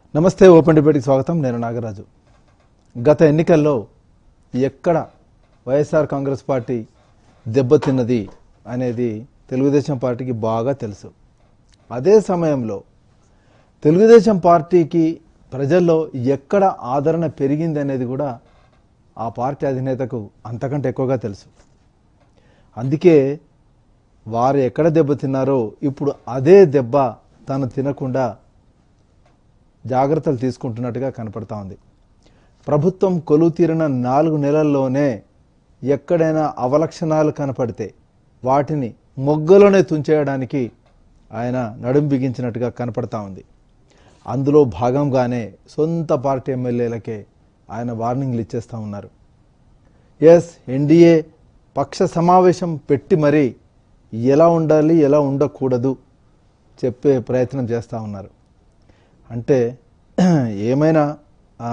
నమస్తే ఓపెన్ డిబేట్కి స్వాగతం నేను నాగరాజు గత ఎన్నికల్లో ఎక్కడ వైఎస్ఆర్ కాంగ్రెస్ పార్టీ దెబ్బతిన్నది అనేది తెలుగుదేశం పార్టీకి బాగా తెలుసు అదే సమయంలో తెలుగుదేశం పార్టీకి ప్రజల్లో ఎక్కడ ఆదరణ పెరిగింది అనేది కూడా ఆ పార్టీ అధినేతకు అంతకంటే ఎక్కువగా తెలుసు అందుకే వారు ఎక్కడ దెబ్బతిన్నారో ఇప్పుడు అదే దెబ్బ తను తినకుండా జాగ్రత్తలు తీసుకుంటున్నట్టుగా కనపడతా ఉంది ప్రభుత్వం కొలువు తీరిన నాలుగు నెలల్లోనే ఎక్కడైనా అవలక్షణాలు కనపడితే వాటిని మొగ్గలోనే తుంచేయడానికి ఆయన నడుం బిగించినట్టుగా కనపడతా ఉంది అందులో భాగంగానే సొంత పార్టీ ఎమ్మెల్యేలకే ఆయన వార్నింగ్లు ఇచ్చేస్తూ ఉన్నారు ఎస్ ఎన్డీఏ పక్ష సమావేశం పెట్టి మరీ ఎలా ఉండాలి ఎలా ఉండకూడదు చెప్పే ప్రయత్నం చేస్తూ ఉన్నారు అంటే ఏమైనా ఆ,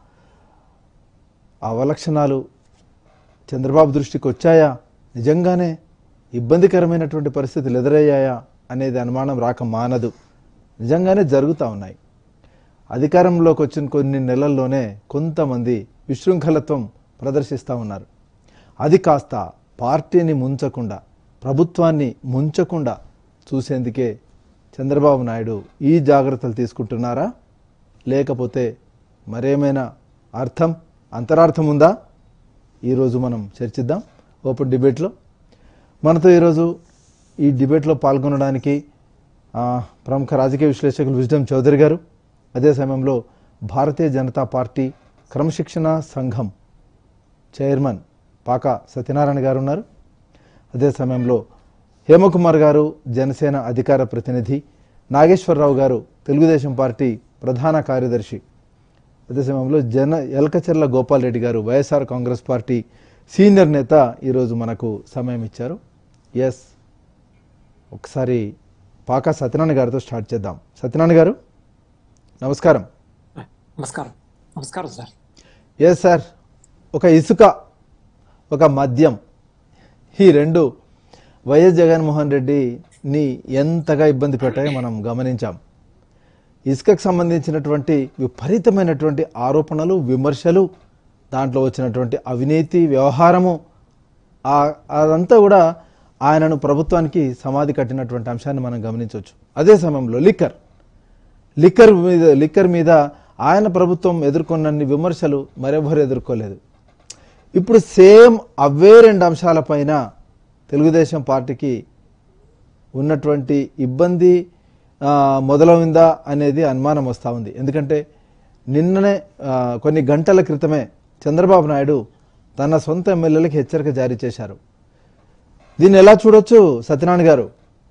అవలక్షణాలు చంద్రబాబు దృష్టికి వచ్చాయా నిజంగానే ఇబ్బందికరమైనటువంటి పరిస్థితులు ఎదురయ్యాయా అనేది అనుమానం రాక మానదు నిజంగానే జరుగుతూ ఉన్నాయి అధికారంలోకి వచ్చిన కొన్ని నెలల్లోనే కొంతమంది విశృంఖలత్వం ప్రదర్శిస్తూ ఉన్నారు అది కాస్త పార్టీని ముంచకుండా ప్రభుత్వాన్ని ముంచకుండా చూసేందుకే చంద్రబాబు నాయుడు ఈ జాగ్రత్తలు తీసుకుంటున్నారా లేకపోతే మరేమైనా అర్థం అంతరార్థం ఉందా ఈరోజు మనం చర్చిద్దాం ఓపెన్ డిబేట్లో మనతో ఈరోజు ఈ డిబేట్లో పాల్గొనడానికి ఆ, ప్రముఖ రాజకీయ విశ్లేషకులు విజ్డమ్ చౌదరి గారు అదే సమయంలో భారతీయ జనతా పార్టీ క్రమశిక్షణ సంఘం చైర్మన్ పాక సత్యనారాయణ గారు ఉన్నారు అదే సమయంలో హేమకుమార్ గారు జనసేన అధికార ప్రతినిధి నాగేశ్వరరావు గారు తెలుగుదేశం పార్టీ ప్రధాన కార్యదర్శి అదే సమయంలో జన ఎల్కచెర్ల గోపాల్ రెడ్డి గారు వైఎస్ఆర్ కాంగ్రెస్ పార్టీ సీనియర్ నేత ఈరోజు మనకు సమయం ఇచ్చారు ఎస్ ఒకసారి పాక సత్యనారాయణ గారితో స్టార్ట్ చేద్దాం సత్యనారాయణ గారు నమస్కారం నమస్కారం నమస్కారం సార్ ఎస్ సార్ ఒక ఇసుక ఒక మద్యం ఈ రెండు వైఎస్ జగన్మోహన్ రెడ్డిని ఎంతగా ఇబ్బంది పెట్టాయో మనం గమనించాం ఇసుకకు సంబంధించినటువంటి విపరీతమైనటువంటి ఆరోపణలు విమర్శలు దాంట్లో వచ్చినటువంటి అవినీతి వ్యవహారము ఆ- అదంతా కూడా ఆయనను ప్రభుత్వానికి సమాధి కట్టినటువంటి అంశాన్ని మనం గమనించవచ్చు అదే సమయంలో లిక్కర్ లిక్కర్ మీద లిక్కర్ మీద ఆయన ప్రభుత్వం ఎదుర్కొన్నన్ని విమర్శలు మరెవరు ఎదుర్కోలేదు ఇప్పుడు సేమ్ అవే రెండు అంశాలపైన తెలుగుదేశం పార్టీకి ఉన్నటువంటి ఇబ్బంది ఆ, మొదలైందా అనేది అనుమానం వస్తూ ఉంది ఎందుకంటే నిన్ననే ఆ, కొన్ని గంటల క్రితమే చంద్రబాబు నాయుడు తన సొంత ఎమ్మెల్యేలకు హెచ్చరిక జారీ చేశారు దీన్ని ఎలా చూడొచ్చు సత్యనారాయణ గారు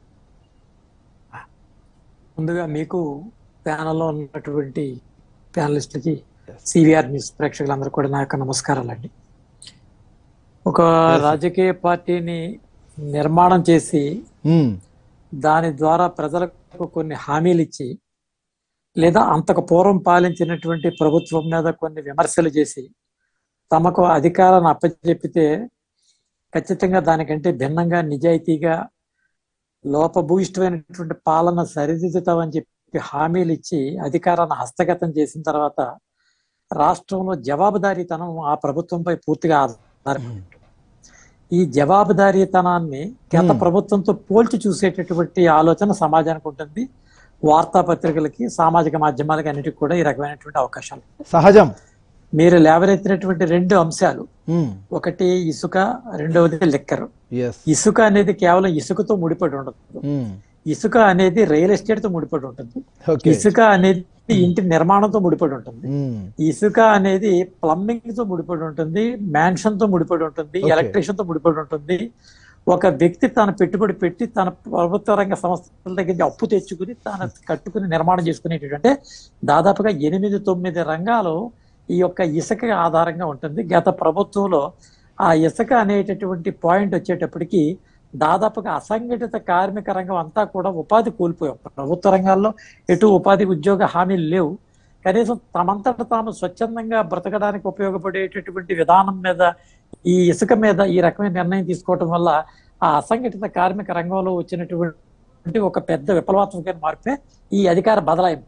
ముందుగా మీకు ప్యానల్లో ఉన్నటువంటి ప్యానలిస్టులకి సివిఆర్ న్యూస్ ప్రేక్షకులందరూ కూడా నా యొక్క నమస్కారాలండి ఒక రాజకీయ పార్టీని నిర్మాణం చేసి ఉమ్, దాని ద్వారా ప్రజలకు కొన్ని హామీలు ఇచ్చి లేదా అంతకు పూర్వం పాలించినటువంటి ప్రభుత్వం మీద కొన్ని విమర్శలు చేసి తమకు అధికారాన్ని అప్పచెప్పితే ఖచ్చితంగా దానికంటే భిన్నంగా నిజాయితీగా లోపభూయిష్టమైనటువంటి పాలన సరిదిద్దుతామని చెప్పి హామీలు ఇచ్చి అధికారాన్ని హస్తగతం చేసిన తర్వాత రాష్ట్రంలో జవాబుదారీతనం ఆ ప్రభుత్వంపై పూర్తిగా ఆధారపడి ఈ జవాబుదారీతనాన్ని గత Hmm. ప్రభుత్వంతో పోల్చి చూసేటటువంటి ఆలోచన సమాజానికి ఉంటుంది వార్తాపత్రికలకి సామాజిక మాధ్యమాలకి అన్నిటికీ కూడా ఈ రకమైనటువంటి అవకాశాలు సహజం మీరు లేవనెత్తినటువంటి రెండు అంశాలు ఉమ్, ఒకటి ఇసుక రెండవది లిక్కర్ ఎస్ ఇసుక అనేది కేవలం ఇసుకతో ముడిపడి ఉండదు ఉమ్, ఇసుక అనేది రియల్ ఎస్టేట్ తో ముడిపడి ఉంటుంది ఓకే ఇసుక అనేది ఇంటి నిర్మాణంతో ముడిపడి ఉంటుంది ఉమ్, ఇసుక అనేది ప్లంబింగ్ తో ముడిపడి ఉంటుంది మ్యాన్షన్ తో ముడిపడి ఉంటుంది Okay. ఎలక్ట్రీషియన్ తో ముడిపడి ఉంటుంది ఒక వ్యక్తి తన పెట్టుబడి పెట్టి తన ప్రభుత్వ రంగ సంస్థల దగ్గర నుంచి అప్పు తెచ్చుకుని తన కట్టుకుని నిర్మాణం చేసుకునేటంటే దాదాపుగా ఎనిమిది తొమ్మిది రంగాలు ఈ యొక్క ఇసుక ఆధారంగా ఉంటుంది గత ప్రభుత్వంలో ఆ ఇసుక అనేటటువంటి పాయింట్ వచ్చేటప్పటికి దాదాపుగా అసంఘటిత కార్మిక రంగం అంతా కూడా ఉపాధి కోల్పోయాం ప్రభుత్వ రంగాల్లో ఎటు ఉపాధి ఉద్యోగ హామీలు లేవు కనీసం తమంతట తాము స్వచ్ఛందంగా బ్రతకడానికి ఉపయోగపడేటటువంటి విధానం మీద ఈ ఇసుక మీద ఈ రకమైన నిర్ణయం తీసుకోవటం వల్ల ఆ అసంఘటిత కార్మిక రంగంలో వచ్చినటువంటి ఒక పెద్ద విప్లవాత్మకమైన మార్పే ఈ అధికార బదలాయింపు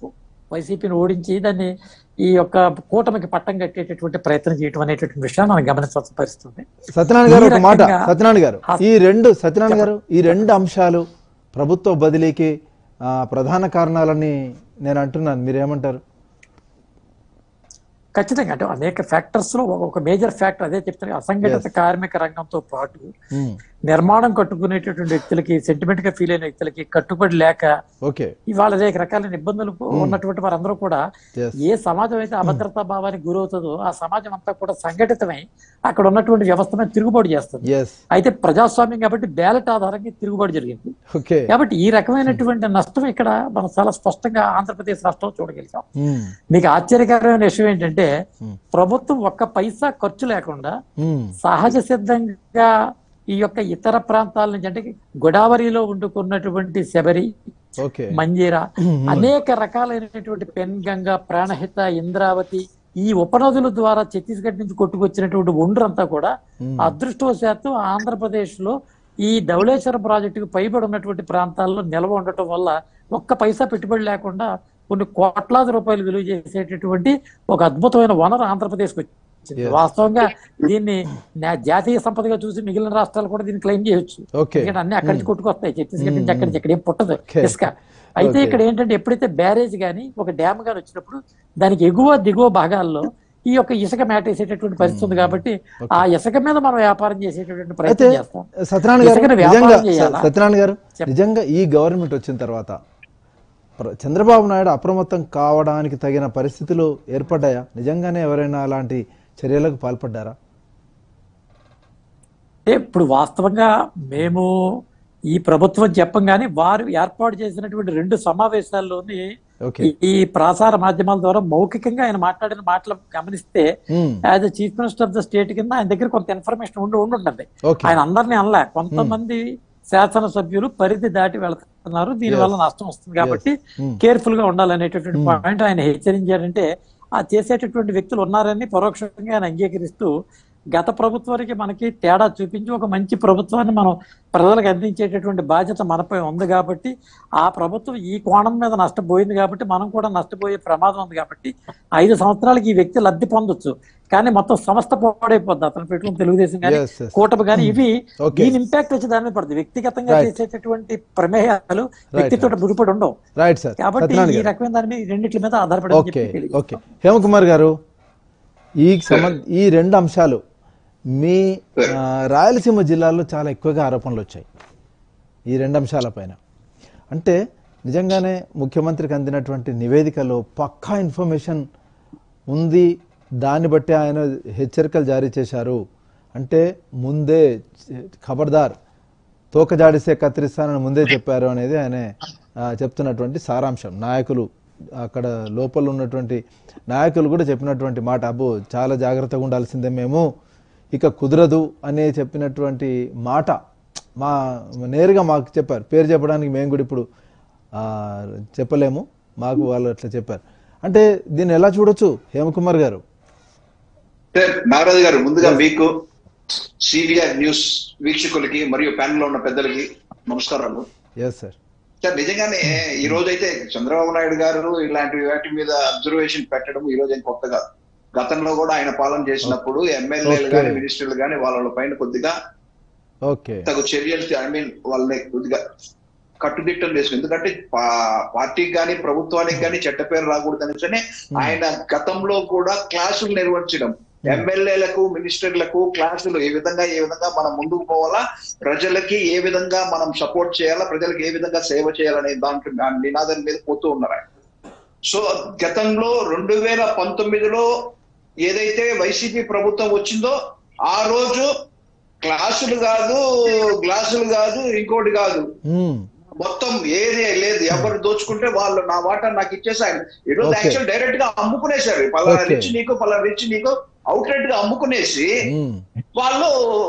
వైసీపీని ఓడించి దాన్ని ఈ యొక్క కూటమికి పట్టం కట్టేటటువంటి ప్రయత్నం చేయడం అనేటటువంటి విషయాన్ని మనం గమనించాల్సిన పరిస్థితి ఉంది సత్యనారాయణ గారు ఈ ఒక మాట రకంగా సత్యనారాయణ గారు హా- ఈ రెండు సత్యనారాయణ గారు ఈ రెండు అంశాలు ప్రభుత్వ బదిలీకి ఆ, ప్రధాన కారణాలని నేను అంటున్నాను మీరేమంటారు ఖచ్చితంగా అంటే అనేక ఫ్యాక్టర్స్ లో ఒక- ఒక మేజర్ ఫ్యాక్టర్ అదే చెప్తాను అసంఘటిత కార్మిక రంగంతో పాటు ఉమ్, నిర్మాణం కట్టుకునేటటువంటి వ్యక్తులకి సెంటిమెంట్ గా ఫీల్ అయిన వ్యక్తులకి కట్టుబడి లేక ఓకే ఇవాళ అనేక రకాలైన ఇబ్బందులు ఉన్నటువంటి వారందరూ కూడా Yes. ఏ సమాజం అయితే అభద్రతా భావానికి గురవుతుందో ఆ సమాజం అంతా కూడా సంఘటితమై అక్కడ ఉన్నటువంటి వ్యవస్థ మీద తిరుగుబాటు చేస్తుంది ఎస్ అయితే ప్రజాస్వామ్యం కాబట్టి బ్యాలెట్ ఆధారంగా తిరుగుబాటు జరిగింది ఓకే కాబట్టి ఈ రకమైనటువంటి నష్టం ఇక్కడ మనం చాలా స్పష్టంగా ఆంధ్రప్రదేశ్ రాష్ట్రంలో చూడగలిగాం ఉమ్, మీకు ఆశ్చర్యకరమైన విషయం ఏంటంటే Hmm. ప్రభుత్వం ఒక్క పైసా ఖర్చు లేకుండా ఉమ్, సహజ సిద్ధంగా ఈ యొక్క ఇతర ప్రాంతాల నుంచి అంటే గోదావరిలో వండుకున్నటువంటి శబరి ఓకే మంజీరా ఉమ్, అనేక రకాలైనటువంటి పెన్గంగ ప్రాణహిత ఇంద్రావతి ఈ ఉపనదుల ద్వారా ఛత్తీస్గఢ్ నుంచి కొట్టుకొచ్చినటువంటి ఒండ్రంతా కూడా ఉమ్, అదృష్టవశాత్తు ఆంధ్రప్రదేశ్ లో ఈ ధవళేశ్వరం ప్రాజెక్టుకు పైబడి ఉన్నటువంటి ప్రాంతాల్లో నిల్వ ఉండటం వల్ల ఒక్క పైసా పెట్టుబడి లేకుండా కొన్ని కోట్లాది రూపాయలు విలువ చేసేటటువంటి ఒక అద్భుతమైన వనరు ఆంధ్రప్రదేశ్కి వచ్చింది Yes. వాస్తవంగా దీన్ని నా- జాతీయ సంపదగా చూసి మిగిలిన రాష్ట్రాలు కూడా దీన్ని క్లెయిమ్ చేయొచ్చు ఓకే ఎందుకంటే అన్ని అక్కడి నుంచి కొట్టుకొస్తాయి ఛత్తీస్గఢ్ నుంచి అక్కడి నుంచి ఎక్కడ ఏం పుట్టదు Okay. ఇసుక అయితే Okay. ఇక్కడ ఏంటంటే ఎప్పుడైతే బ్యారేజ్ గానీ ఒక డ్యామ్ గాని వచ్చినప్పుడు దానికి ఎగువ దిగువ భాగాల్లో ఈ యొక్క ఇసుక మేటేసేటటువంటి పరిస్థితి ఉంది కాబట్టి ఆ ఇసుక మీద మనం వ్యాపారం చేసేటటువంటి అయితే ప్రయత్నం చేస్తాం సత్యనారాయణ గారు ఇసుకని వ్యాపారం నిజంగా చేయాలా? స- సత్యనారాయణ గారు చెప్పండి. నిజంగా ఈ గవర్నమెంట్ వచ్చిన తర్వాత ప్ర- చంద్రబాబు నాయుడు అప్రమత్తం కావడానికి తగిన పరిస్థితులు ఏర్పడ్డాయా నిజంగానే ఎవరైనా అలాంటి చర్యలకు పాల్పడ్డారా అంటే ఇప్పుడు వాస్తవంగా మేము ఈ ప్రభుత్వం చెప్పం కానీ వారు ఏర్పాటు చేసినటువంటి రెండు సమావేశాల్లోని ఓకే ఈ- ఈ ప్రసార మాధ్యమాల ద్వారా మౌఖికంగా ఆయన మాట్లాడిన మాటలు గమనిస్తే um, as chief minister of the state కింద ఆయన దగ్గర కొంత ఇన్ఫర్మేషన్ ఉండి ఉండి ఉంటుంది ఓకే ఆయన అందరినీ అనలే కొంతమంది శాసనసభ్యులు పరిధి దాటి వెళ్తున్నారు దీని వల్ల నష్టం వస్తుంది కాబట్టి Hmm. కేర్ఫుల్ గా ఉండాలనేటటువంటి పాయింట్ ఆయన హెచ్చరించారంటే ఆ చేసేటటువంటి వ్యక్తులు ఉన్నారని పరోక్షంగా ఆయన అంగీకరిస్తూ గత ప్రభుత్వానికి మనకి తేడా చూపించి ఒక మంచి ప్రభుత్వాన్ని మనం ప్రజలకు అందించేటటువంటి బాధ్యత మనపై ఉంది కాబట్టి ఆ ప్రభుత్వం ఈ కోణం మీద నష్టపోయింది కాబట్టి మనం కూడా నష్టపోయే ప్రమాదం ఉంది కాబట్టి ఐదు సంవత్సరాలకి ఈ వ్యక్తి లబ్ధి పొందొచ్చు కానీ మొత్తం సంస్థ పాడైపోద్ది అతను పెట్టుకుని తెలుగుదేశం కానీ Yes, yes. కూటమి కానీ ఇవి Okay. దీని ఇంపాక్ట్ వచ్చి దాని మీద పడుతుంది వ్యక్తిగతంగా Right. చేసేటటువంటి ప్రమేయాలు వ్యక్తితో ముడిపడి ఉండవు రైట్ సార్ కాబట్టి సత్యనారాయణ ఈ గారు రకమైన దాని మీద ఈ రెండిట్ల మీద ఆధారపడి ఓకే ఓకే హేమకుమార్ గారు ఈ సంబంధ ఈ రెండు అంశాలు మీ ఆ, రాయలసీమ జిల్లాలో చాలా ఎక్కువగా ఆరోపణలు వచ్చాయి ఈ రెండు అంశాలపైన అంటే నిజంగానే ముఖ్యమంత్రికి అందినటువంటి నివేదికలో పక్కా ఇన్ఫర్మేషన్ ఉంది దాన్ని బట్టి ఆయన హెచ్చరికలు జారీ చేశారు అంటే ముందే ఖబర్దార్ తోక జాడిస్తే కత్తిరిస్తానని ముందే చెప్పారు అనేది ఆయన ఆ, చెప్తున్నటువంటి సారాంశం నాయకులు అక్కడ లోపల ఉన్నటువంటి నాయకులు కూడా చెప్పినటువంటి మాట అబ్బో చాలా జాగ్రత్తగా ఉండాల్సిందే మేము ఇక కుదరదు అనే చెప్పినటువంటి మాట మా నేరుగా మాకు చెప్పారు పేరు చెప్పడానికి మేము కూడా ఇప్పుడు ఆ, చెప్పలేము మాకు వాళ్ళు అట్లా చెప్పారు అంటే దీన్ని ఎలా చూడొచ్చు హేమకుమార్ గారు సార్ నాగరాజు గారు ముందుగా మీకు సివిఆర్ న్యూస్ వీక్షకులకి మరియు ప్యానల్ లో ఉన్న పెద్దలకి నమస్కారాలు ఎస్ సార్ సార్ నిజంగానే ఈ రోజు అయితే చంద్రబాబు నాయుడు గారు ఇలాంటి వాటి మీద అబ్జర్వేషన్ పెట్టడం ఈ రోజు ఏం కొత్త కాదు గతంలో కూడా ఆయన పాలన చేసినప్పుడు ఎమ్మెల్యేలు Okay. కానీ మినిస్టర్లు కానీ వాళ్ళ పైన కొద్దిగా ఓకే తగు చర్యలు ఐ మీన్ వాళ్ళని కొద్దిగా కట్టుదిట్టం చేసుకుని ఎందుకంటే పా- పార్టీకి కానీ ప్రభుత్వానికి కానీ చెడ్డ పేరు రాకూడదు అనేసి ఆయన గతంలో కూడా క్లాసులు నిర్వహించడం ఎమ్మెల్యేలకు మినిస్టర్లకు క్లాసులు ఏ విధంగా ఏ విధంగా మనం ముందుకు పోవాలా ప్రజలకి ఏ విధంగా మనం సపోర్ట్ చేయాలా ప్రజలకు ఏ విధంగా సేవ చేయాలనే దాంట్లో ఆ నినాదం మీద పోతూ ఉన్నారు ఆయన సో గతంలో రెండు వేల పంతొమ్మిదిలో ఏదైతే వైసీపీ ప్రభుత్వం వచ్చిందో ఆ రోజు క్లాసులు కాదు గ్లాసులు కాదు ఇంకోటి కాదు ఉమ్, మొత్తం ఏది లేదు ఎవరు దోచుకుంటే వాళ్ళు నా వాటా నాకు ఇచ్చేసారు ఈరోజు Okay. యాక్చువల్ డైరెక్ట్ గా అమ్ముకునేశారు పలానా Okay. రిచ్ నీకు పలానా రిచ్ నీకు అవుట్లెట్ గా అమ్ముకునేసి ఉమ్, వాళ్ళు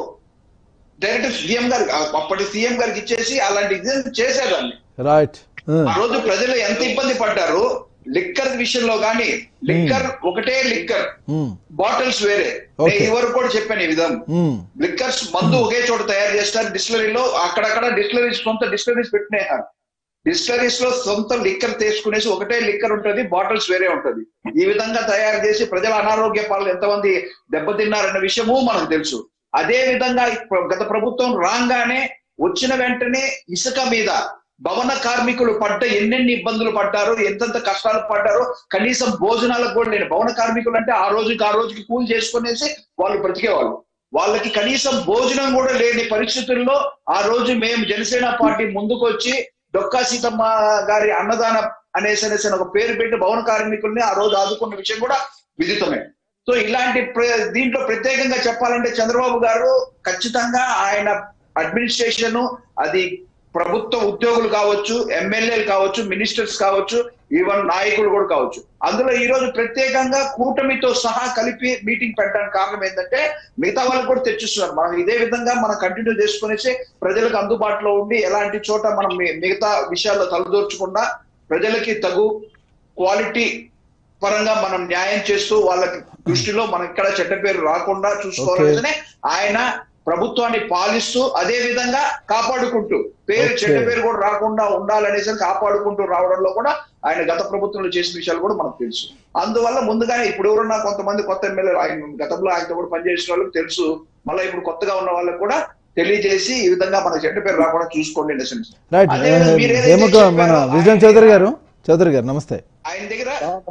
డైరెక్ట్ సీఎం గారికి అప్పటి సీఎం గారికి ఇచ్చేసి అలాంటి ఇది చేసేదాన్ని రైట్ ఉమ్, ఆ రోజు ప్రజలు ఎంత ఇబ్బంది పడ్డారు లిక్కర్ విషయంలో గానీ లిక్కర్ ఒకటే లిక్కర్ ఉమ్, బాటిల్స్ వేరే Okay. నేను ఇవరకు కూడా చెప్పాను ఈ విధం ఉమ్, లిక్కర్స్ మందు ఒకే చోట తయారు చేస్తారు డిస్టిలరీలో అక్కడక్కడ డిస్టిలరీస్ సొంత డిస్టిలరీస్ పెట్టినారు డిస్టరీస్ లో సొంత లిక్కర్ తీసుకునేసి ఒకటే లిక్కర్ ఉంటది బాటిల్స్ వేరే ఉంటది ఈ విధంగా తయారు చేసి ప్రజల అనారోగ్య పాలన ఎంతమంది దెబ్బతిన్నారన్న విషయము మనకు తెలుసు అదే విధంగా ఇప్పుడు గత ప్రభుత్వం రాగానే వచ్చిన వెంటనే ఇసుక మీద భవన కార్మికులు పడ్డ ఎన్నెన్ని ఇబ్బందులు పడ్డారు ఎంతెంత కష్టాలు పడ్డారో కనీసం భోజనాలకు కూడా నేను భవన కార్మికులు అంటే ఆ రోజుకి ఆ రోజుకి కూలి చేసుకునేసి వాళ్ళు బ్రతికేవాళ్ళు వాళ్ళకి కనీసం భోజనం కూడా లేని పరిస్థితుల్లో ఆ రోజు మేము జనసేన పార్టీ ముందుకు వచ్చి డొక్కా సీతమ్మ గారి అన్నదాన అనేసి అనేసి అని ఒక పేరు పెట్టి భవన కార్మికుల్ని ఆ రోజు ఆదుకున్న విషయం కూడా విదితమే సో ఇలాంటి ప్ర- దీంట్లో ప్రత్యేకంగా చెప్పాలంటే చంద్రబాబు గారు ఖచ్చితంగా ఆయన అడ్మినిస్ట్రేషన్ అది ప్రభుత్వ ఉద్యోగులు కావచ్చు ఎమ్మెల్యేలు కావచ్చు మినిస్టర్స్ కావచ్చు ఈవెన్ నాయకులు కూడా కావచ్చు అందులో ఈ రోజు ప్రత్యేకంగా కూటమితో సహా కలిపి మీటింగ్ పెట్టడానికి కారణం ఏంటంటే మిగతా వాళ్ళకి కూడా తెచ్చిస్తున్నారు మనం ఇదే విధంగా మనం కంటిన్యూ చేసుకునేసి ప్రజలకు అందుబాటులో ఉండి ఎలాంటి చోట మనం మి- మిగతా విషయాల్లో తలదూర్చకుండా ప్రజలకి తగు క్వాలిటీ పరంగా మనం న్యాయం చేస్తూ వాళ్ళకి దృష్టిలో మనం ఇక్కడ చెడ్డ పేరు రాకుండా చూసుకోవాలని ఆయన ప్రభుత్వాన్ని పాలిస్తూ అదే విధంగా కాపాడుకుంటూ పేరు Okay. చెడ్డ పేరు కూడా రాకుండా ఉండాలనేసి కాపాడుకుంటూ రావడంలో కూడా ఆయన గత ప్రభుత్వంలో చేసిన విషయాలు కూడా మనకు తెలుసు అందువల్ల ముందుగానే ఇప్పుడు ఎవరున్నా కొంతమంది కొత్త ఎమ్మెల్యేలు ఆయన గతంలో ఆయనతో కూడా పనిచేసిన వాళ్ళకి తెలుసు మళ్ళీ ఇప్పుడు కొత్తగా ఉన్న వాళ్ళకి కూడా తెలియజేసి ఈ విధంగా మన చెడ్డ పేరు రాకుండా చూసుకోండి in a sense. రైట్ అదే విధంగా మీరు ఏదైతే హేమక మన చెప్పారో విజయం చౌదరి గారు చౌదరి గారు నమస్తే ఆయన దగ్గర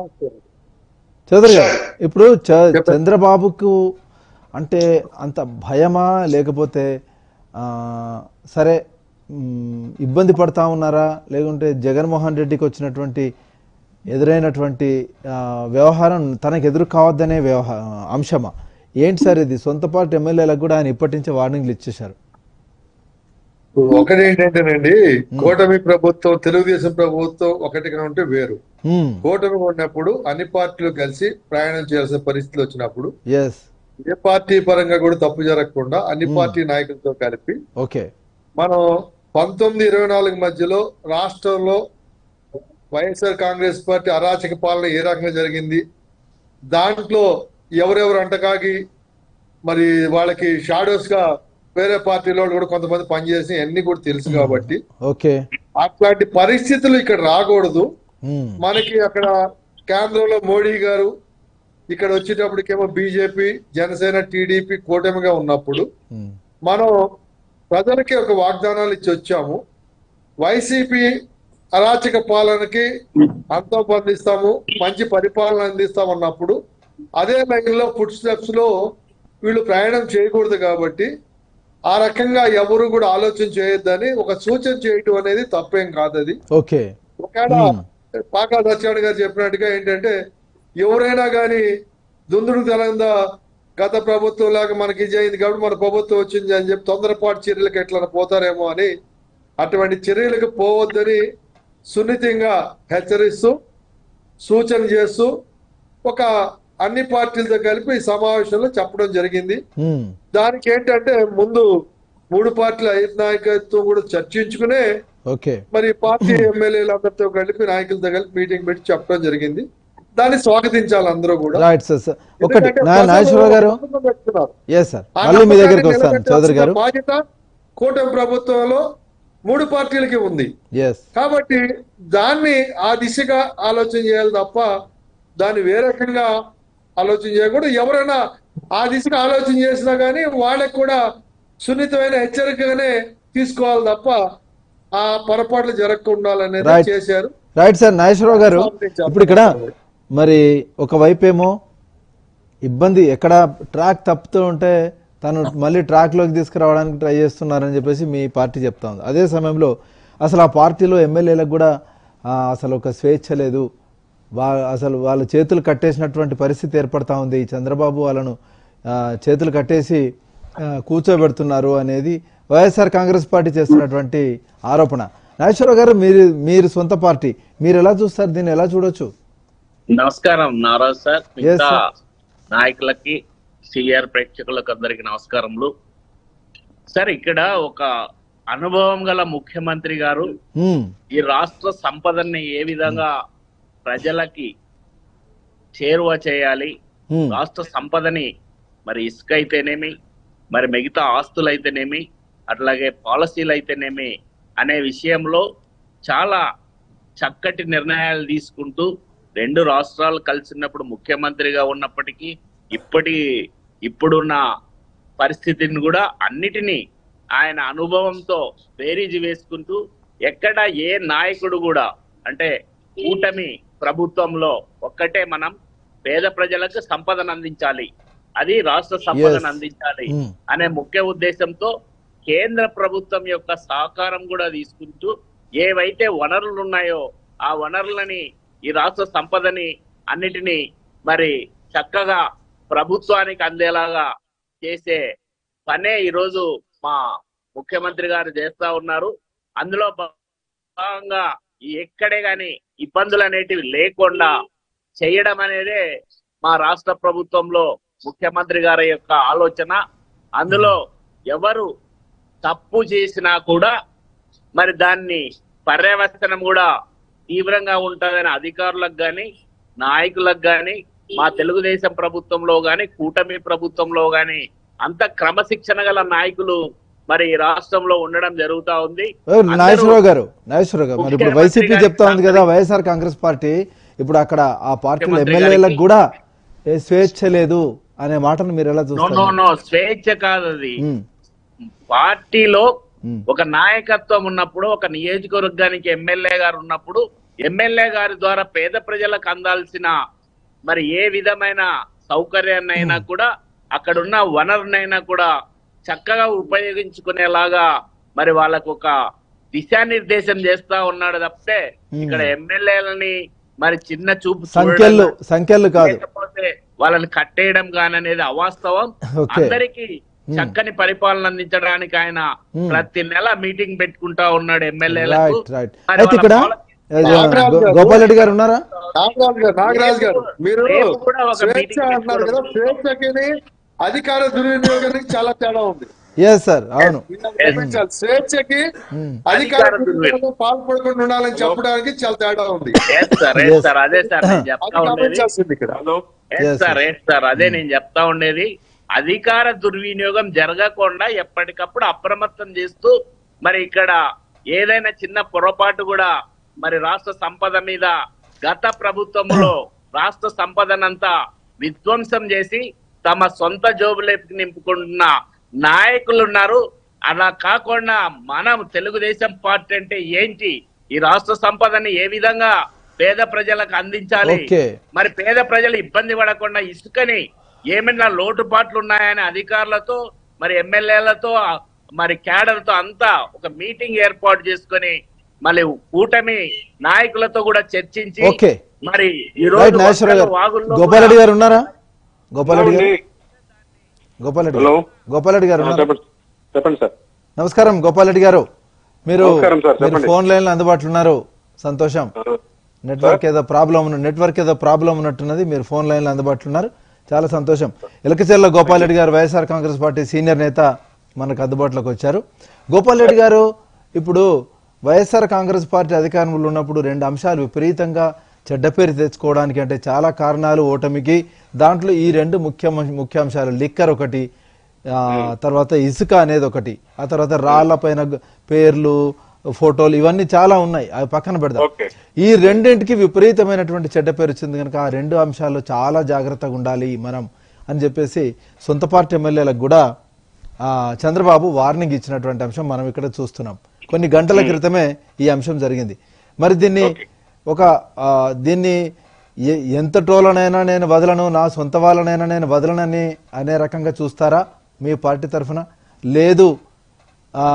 చౌదరి గారు సార్. ఇప్పుడు చ- చంద్రబాబుకు అంటే అంత భయమా లేకపోతే ఆ, సరే మ్, ఇబ్బంది పడతా ఉన్నారా లేకుంటే జగన్మోహన్ రెడ్డికి వచ్చినటువంటి ఎదురైనటువంటి ఆ, వ్యవహారం తనకు ఎదురు కావద్దనే వ్యవహార అంశమా ఏంటి సార్ ఇది సొంత పార్టీ ఎమ్మెల్యేలకు కూడా ఆయన ఇప్పటి నుంచే వార్నింగ్లు ఇచ్చేశారు ఒకటి ఏంటంటేనండి కూటమి ప్రభుత్వం తెలుగుదేశం ప్రభుత్వం ఒకటిగా ఉంటే వేరు మ్, కూటమి ఉన్నప్పుడు అన్ని పార్టీలు కలిసి ప్రయాణం చేయాల్సిన పరిస్థితులు వచ్చినప్పుడు ఎస్ ఏ పార్టీ పరంగా కూడా తప్పు జరగకుండా అన్ని పార్టీ నాయకులతో కలిపి ఓకే మనం పంతొమ్మిది ఇరవై నాలుగు మధ్యలో రాష్ట్రంలో వైఎస్ఆర్ కాంగ్రెస్ పార్టీ అరాచక పాలన ఏ రకంగా జరిగింది దాంట్లో ఎవరెవరు అంటకాగి మరి వాళ్ళకి షాడోస్ గా వేరే పార్టీలో కూడా కొంతమంది పనిచేసి అన్ని కూడా తెలుసు కాబట్టి ఓకే అట్లాంటి పరిస్థితులు ఇక్కడ రాకూడదు మ్, మనకి అక్కడ కేంద్రంలో మోడీ గారు ఇక్కడ వచ్చేటప్పటికేమో బీజేపీ జనసేన టీడీపీ కూటమిగా ఉన్నప్పుడు మ్, మనం ప్రజలకి ఒక వాగ్దానాలు ఇచ్చి వచ్చాము వైసీపీ అరాచక పాలనకి అంతం పొందిస్తాము మంచి పరిపాలన అందిస్తాం అన్నప్పుడు అదే లైన్ లో ఫుడ్ స్టెప్స్ లో వీళ్ళు ప్రయాణం చేయకూడదు కాబట్టి ఆ రకంగా ఎవరు కూడా ఆలోచన చేయొద్దని ఒక సూచన చేయటం అనేది తప్పేం కాదు అది ఓకే ఒకవేళ Hmm. పాకా సత్యాడు గారు చెప్పినట్టుగా ఏంటంటే ఎవరైనా కానీ దుందుడు తెలంగా గత ప్రభుత్వం లాగా మనకి ఇది అయింది కాబట్టి మన ప్రభుత్వం వచ్చింది అని చెప్పి తొందరపాటు చర్యలకు ఎట్లా పోతారేమో అని అటువంటి చర్యలకు పోవద్దని సున్నితంగా హెచ్చరిస్తూ సూచన చేస్తూ ఒక అన్ని పార్టీలతో కలిపి ఈ సమావేశంలో చెప్పడం జరిగింది మ్, దానికి ఏంటంటే ముందు మూడు పార్టీల ఐదు నాయకత్వం కూడా చర్చించుకునే ఓకే మరి పార్టీ ఎమ్మెల్యేలందరితో కలిపి నాయకులతో కలిపి మీటింగ్ పెట్టి చెప్పడం జరిగింది దాన్ని స్వాగతించాలి అందరూ కూడా రైట్ సార్ సార్ ఒకటి ఎందుకంటే నా ప్రజలు నాగేశ్వరరావు గారు నమ్మకం పెట్టుకున్నారు. ఎస్ సార్ ఆ మళ్ళీ మీ దగ్గరికి నమ్మకాన్ని వస్తాను చౌదరి గారు నిలబెట్టాల్సిన బాధ్యత కూటమి ప్రభుత్వంలో మూడు పార్టీలకి ఉంది ఎస్ కాబట్టి దాన్ని ఆ దిశగా ఆలోచన చేయాలి తప్ప దాన్ని వేరే రకంగా ఆలోచన చేయకూడదు ఎవరైనా ఆ దిశగా ఆలోచన చేసినా కానీ వాళ్ళకి కూడా సున్నితమైన హెచ్చరికగానే తీసుకోవాలి తప్ప ఆ పొరపాట్లు జరగకుండా అనేది Right. చేశారు రైట్ సార్ నాగేశ్వరరావు గారు స్వాగతించాలి. ఇప్పుడు ఇక్కడ మరి ఒకవైపేమో ఇబ్బంది ఎక్కడ ట్రాక్ తప్పుతూ ఉంటే తను మళ్ళీ ట్రాక్లోకి తీసుకురావడానికి ట్రై చేస్తున్నారని చెప్పేసి మీ పార్టీ చెప్తా ఉంది అదే సమయంలో అసలు ఆ పార్టీలో ఎమ్మెల్యేలకు కూడా ఆ, అసలు ఒక స్వేచ్ఛ లేదు వా అసలు వాళ్ళ చేతులు కట్టేసినటువంటి పరిస్థితి ఏర్పడతా ఉంది చంద్రబాబు వాళ్ళను ఆ, చేతులు కట్టేసి ఆ, కూర్చోబెడుతున్నారు అనేది వైఎస్ఆర్ కాంగ్రెస్ పార్టీ చేస్తున్నటువంటి ఆరోపణ నాగేశ్వరరావు గారు మీరు మీరు సొంత పార్టీ మీరు ఎలా చూస్తారు దీన్ని ఎలా చూడొచ్చు నమస్కారం నారాజ్ సార్ మిగతా sir. నాయకులకి సిఆర్ ప్రేక్షకులకు అందరికి నమస్కారములు సార్ ఇక్కడ ఒక అనుభవం గల ముఖ్యమంత్రి గారు హ్మ్, ఈ రాష్ట్ర సంపదని ఏ విధంగా ప్రజలకి చేరువ చేయాలి హ్మ్, రాష్ట్ర సంపదని మరి ఇసుక అయితేనేమి మరి మిగతా ఆస్తులు అయితేనేమి అట్లాగే పాలసీలు అయితేనేమి అనే విషయంలో చాలా చక్కటి నిర్ణయాలు తీసుకుంటూ రెండు రాష్ట్రాలు కలిసినప్పుడు ముఖ్యమంత్రిగా ఉన్నప్పటికీ ఇప్పటి ఇప్పుడున్న పరిస్థితిని కూడా అన్నిటినీ ఆయన అనుభవంతో బేరీజు వేసుకుంటూ ఎక్కడ ఏ నాయకుడు కూడా అంటే కూటమి ప్రభుత్వంలో ఒక్కటే మనం పేద ప్రజలకు సంపదను అందించాలి అది రాష్ట్ర సంపదను Yes. అందించాలి ఉమ్, అనే ముఖ్య ఉద్దేశంతో కేంద్ర ప్రభుత్వం యొక్క సహకారం కూడా తీసుకుంటూ ఏవైతే వనరులు ఉన్నాయో ఆ వనరులని ఈ రాష్ట్ర సంపదని అన్నిటినీ మరి చక్కగా ప్రభుత్వానికి అందేలాగా చేసే పనే ఈరోజు మా ముఖ్యమంత్రి గారు చేస్తా ఉన్నారు అందులో భాగంగా ఈ ఎక్కడే గాని ఇబ్బందులు అనేటివి లేకుండా చేయడం అనేదే మా రాష్ట్ర ప్రభుత్వంలో ముఖ్యమంత్రి గారి యొక్క ఆలోచన అందులో ఎవరు తప్పు చేసినా కూడా మరి దాన్ని పర్యవసనం కూడా తీవ్రంగా ఉంటుందని అధికారులకు గాని నాయకులకు గాని మా తెలుగుదేశం ప్రభుత్వంలో గాని కూటమి ప్రభుత్వంలో గాని అంత క్రమశిక్షణ గల నాయకులు మరి ఈ రాష్ట్రంలో ఉండడం జరుగుతా ఉంది ఏ, నాగేశ్వరరావు గారు నాగేశ్వరరావు గారు మరి ఇప్పుడు ముఖ్యమంత్రి వైసీపీ గారి చెప్తా ఉంది కదా వైఎస్ఆర్ కాంగ్రెస్ పార్టీ ఇప్పుడు అక్కడ ఆ పార్టీలో ముఖ్యమంత్రి ఎమ్మెల్యేలకు గారికి- కూడా ఏ స్వేచ్ఛ లేదు అనే మాటను మీరు ఎలా నో చూస్తారు నో నో స్వేచ్ఛ కాదు అది ఉమ్, పార్టీలో ఉమ్, ఒక నాయకత్వం ఉన్నప్పుడు ఒక నియోజకవర్గానికి ఎమ్మెల్యే గారు ఉన్నప్పుడు ఎమ్మెల్యే గారి ద్వారా పేద ప్రజలకు అందాల్సిన మరి ఏ విధమైన సౌకర్యాన్నైనా కూడా అక్కడున్న వనరునైనా కూడా చక్కగా ఉపయోగించుకునేలాగా మరి వాళ్ళకు ఒక దిశానిర్దేశం చేస్తా ఉన్నాడు తప్పితే ఇక్కడ ఎమ్మెల్యేలని మరి చిన్న చూపు చూడడం సంఖ్యలు సంఖ్యలు కాదు లేకపోతే వాళ్ళని కట్టేయడం కానీ అనేది అవాస్తవం ఓకే. అందరికి చక్కని పరిపాలన అందించడానికి ఆయన Hmm. ప్రతి నెల మీటింగ్ పెట్టుకుంటా ఉన్నాడు ఎమ్మెల్యేలకు రైట్ రైట్ మరి అయితే ఇక్కడ వాళ్ళ ఏ, నాగరాజు గారు. గోపాల్ రెడ్డి గారు ఉన్నారా నాగరాజు గారు నాగరాజు గారు మీరు రేపు కూడా ఒక స్వేచ్ఛ meeting అంటున్నారు కదా స్వేచ్ఛకి అధికార దుర్వినియోగానికి చాలా తేడా ఉంది ఎస్ సార్ అవును గమనించాలి. స్వేచ్ఛకి ఉమ్, అధికార అధికార దుర్వినియోగం పాల్పడకుండా ఉండాలని చెప్పడానికి చాలా తేడా ఉంది Yes, sir, yes, Yes. sir. అదే సార్ నేను అది చెప్తా ఉండేది గమనించాల్సింది ఇక్కడ yes Yes, sir yes. Yes sir అదే నేను చెప్తా ఉండేది అధికార దుర్వినియోగం జరగకుండా ఎప్పటికప్పుడు అప్రమత్తం చేస్తూ మరి ఇక్కడ ఏదైనా చిన్న పొరపాటు కూడా మరి రాష్ట్ర సంపద మీద గత ప్రభుత్వంలో రాష్ట్ర సంపదనంతా విధ్వంసం చేసి తమ సొంత జోబులోకి నింపుకుంటున్న నాయకులు ఉన్నారు అలా కాకుండా మనం తెలుగుదేశం పార్టీ అంటే ఏంటి ఈ రాష్ట్ర సంపదని ఏ విధంగా పేద ప్రజలకు అందించాలి ఓకే. మరి పేద ప్రజలు ఇబ్బంది పడకుండా ఇసుకని ఏమైనా లోటుపాట్లు ఉన్నాయని అధికారులతో మరి ఎమ్మెల్యేలతో మరి క్యాడర్ తో అంతా ఒక మీటింగ్ ఏర్పాటు చేసుకొని మళ్ళీ కూటమి నాయకులతో కూడా చర్చించి ఓకే. మరి ఈ రైట్ రోజు నాగేశ్వరరావు వర్షాలు గారు వాగుల్లో గోపాల్ రెడ్డి కూడా- గారు ఉన్నారా గోపాల్ రెడ్డి గారు గోపాల్ రెడ్డి హలో. గారు. గోపాల్ రెడ్డి గారు ఉన్నారా? చెప్పండి చెప్పండి సార్ నమస్కారం గోపాల్ రెడ్డి గారు మీరు నమస్కారం సార్, మీరు చెప్పండి. ఫోన్ లైన్ లో అందుబాటులో ఉన్నారు సంతోషం నెట్వర్క్ ఏదో ప్రాబ్లం ఉన్న నెట్వర్క్ ఏదో ప్రాబ్లం ఉన్నట్టున్నది మీరు ఫోన్ లైన్ లో అందుబాటులో ఉన్నారు చాలా సంతోషం ఎలకచెల్ల గోపాల్ రెడ్డి గారు వైఎస్ఆర్ కాంగ్రెస్ పార్టీ సీనియర్ నేత మనకు అందుబాటులోకి వచ్చారు గోపాల్ రెడ్డి గారు ఇప్పుడు వైఎస్ఆర్ కాంగ్రెస్ పార్టీ అధికారంలో ఉన్నప్పుడు రెండు అంశాలు విపరీతంగా చెడ్డ పేరు తెచ్చుకోవడానికి అంటే చాలా కారణాలు ఓటమికి దాంట్లో ఈ రెండు ముఖ్య ముఖ్యాంశాలు లిక్కర్ ఒకటి ఆ తర్వాత ఇసుక అనేది ఒకటి ఆ తర్వాత రాళ్ల పైన గ- పేర్లు ఫోటోలు ఇవన్నీ చాలా ఉన్నాయి అవి పక్కన పెడదాం ఓకే. ఈ రెండింటికి విపరీతమైనటువంటి చెడ్డ పేరు వచ్చింది కనుక ఆ రెండు అంశాల్లో చాలా జాగ్రత్తగా ఉండాలి మనం అని చెప్పేసి సొంత పార్టీ ఎమ్మెల్యేలకు కూడా ఆ చంద్రబాబు వార్నింగ్ ఇచ్చినటువంటి అంశం మనం ఇక్కడ చూస్తున్నాం కొన్ని గంటల క్రితమే ఈ అంశం జరిగింది మరి దీన్ని ఒక ఆ, దీన్ని ఎ- ఎంత టోలనైనా నేను వదలను నా సొంత వాళ్ళనైనా నేను వదలనని అనే రకంగా చూస్తారా మీ పార్టీ తరఫున లేదు ఆ,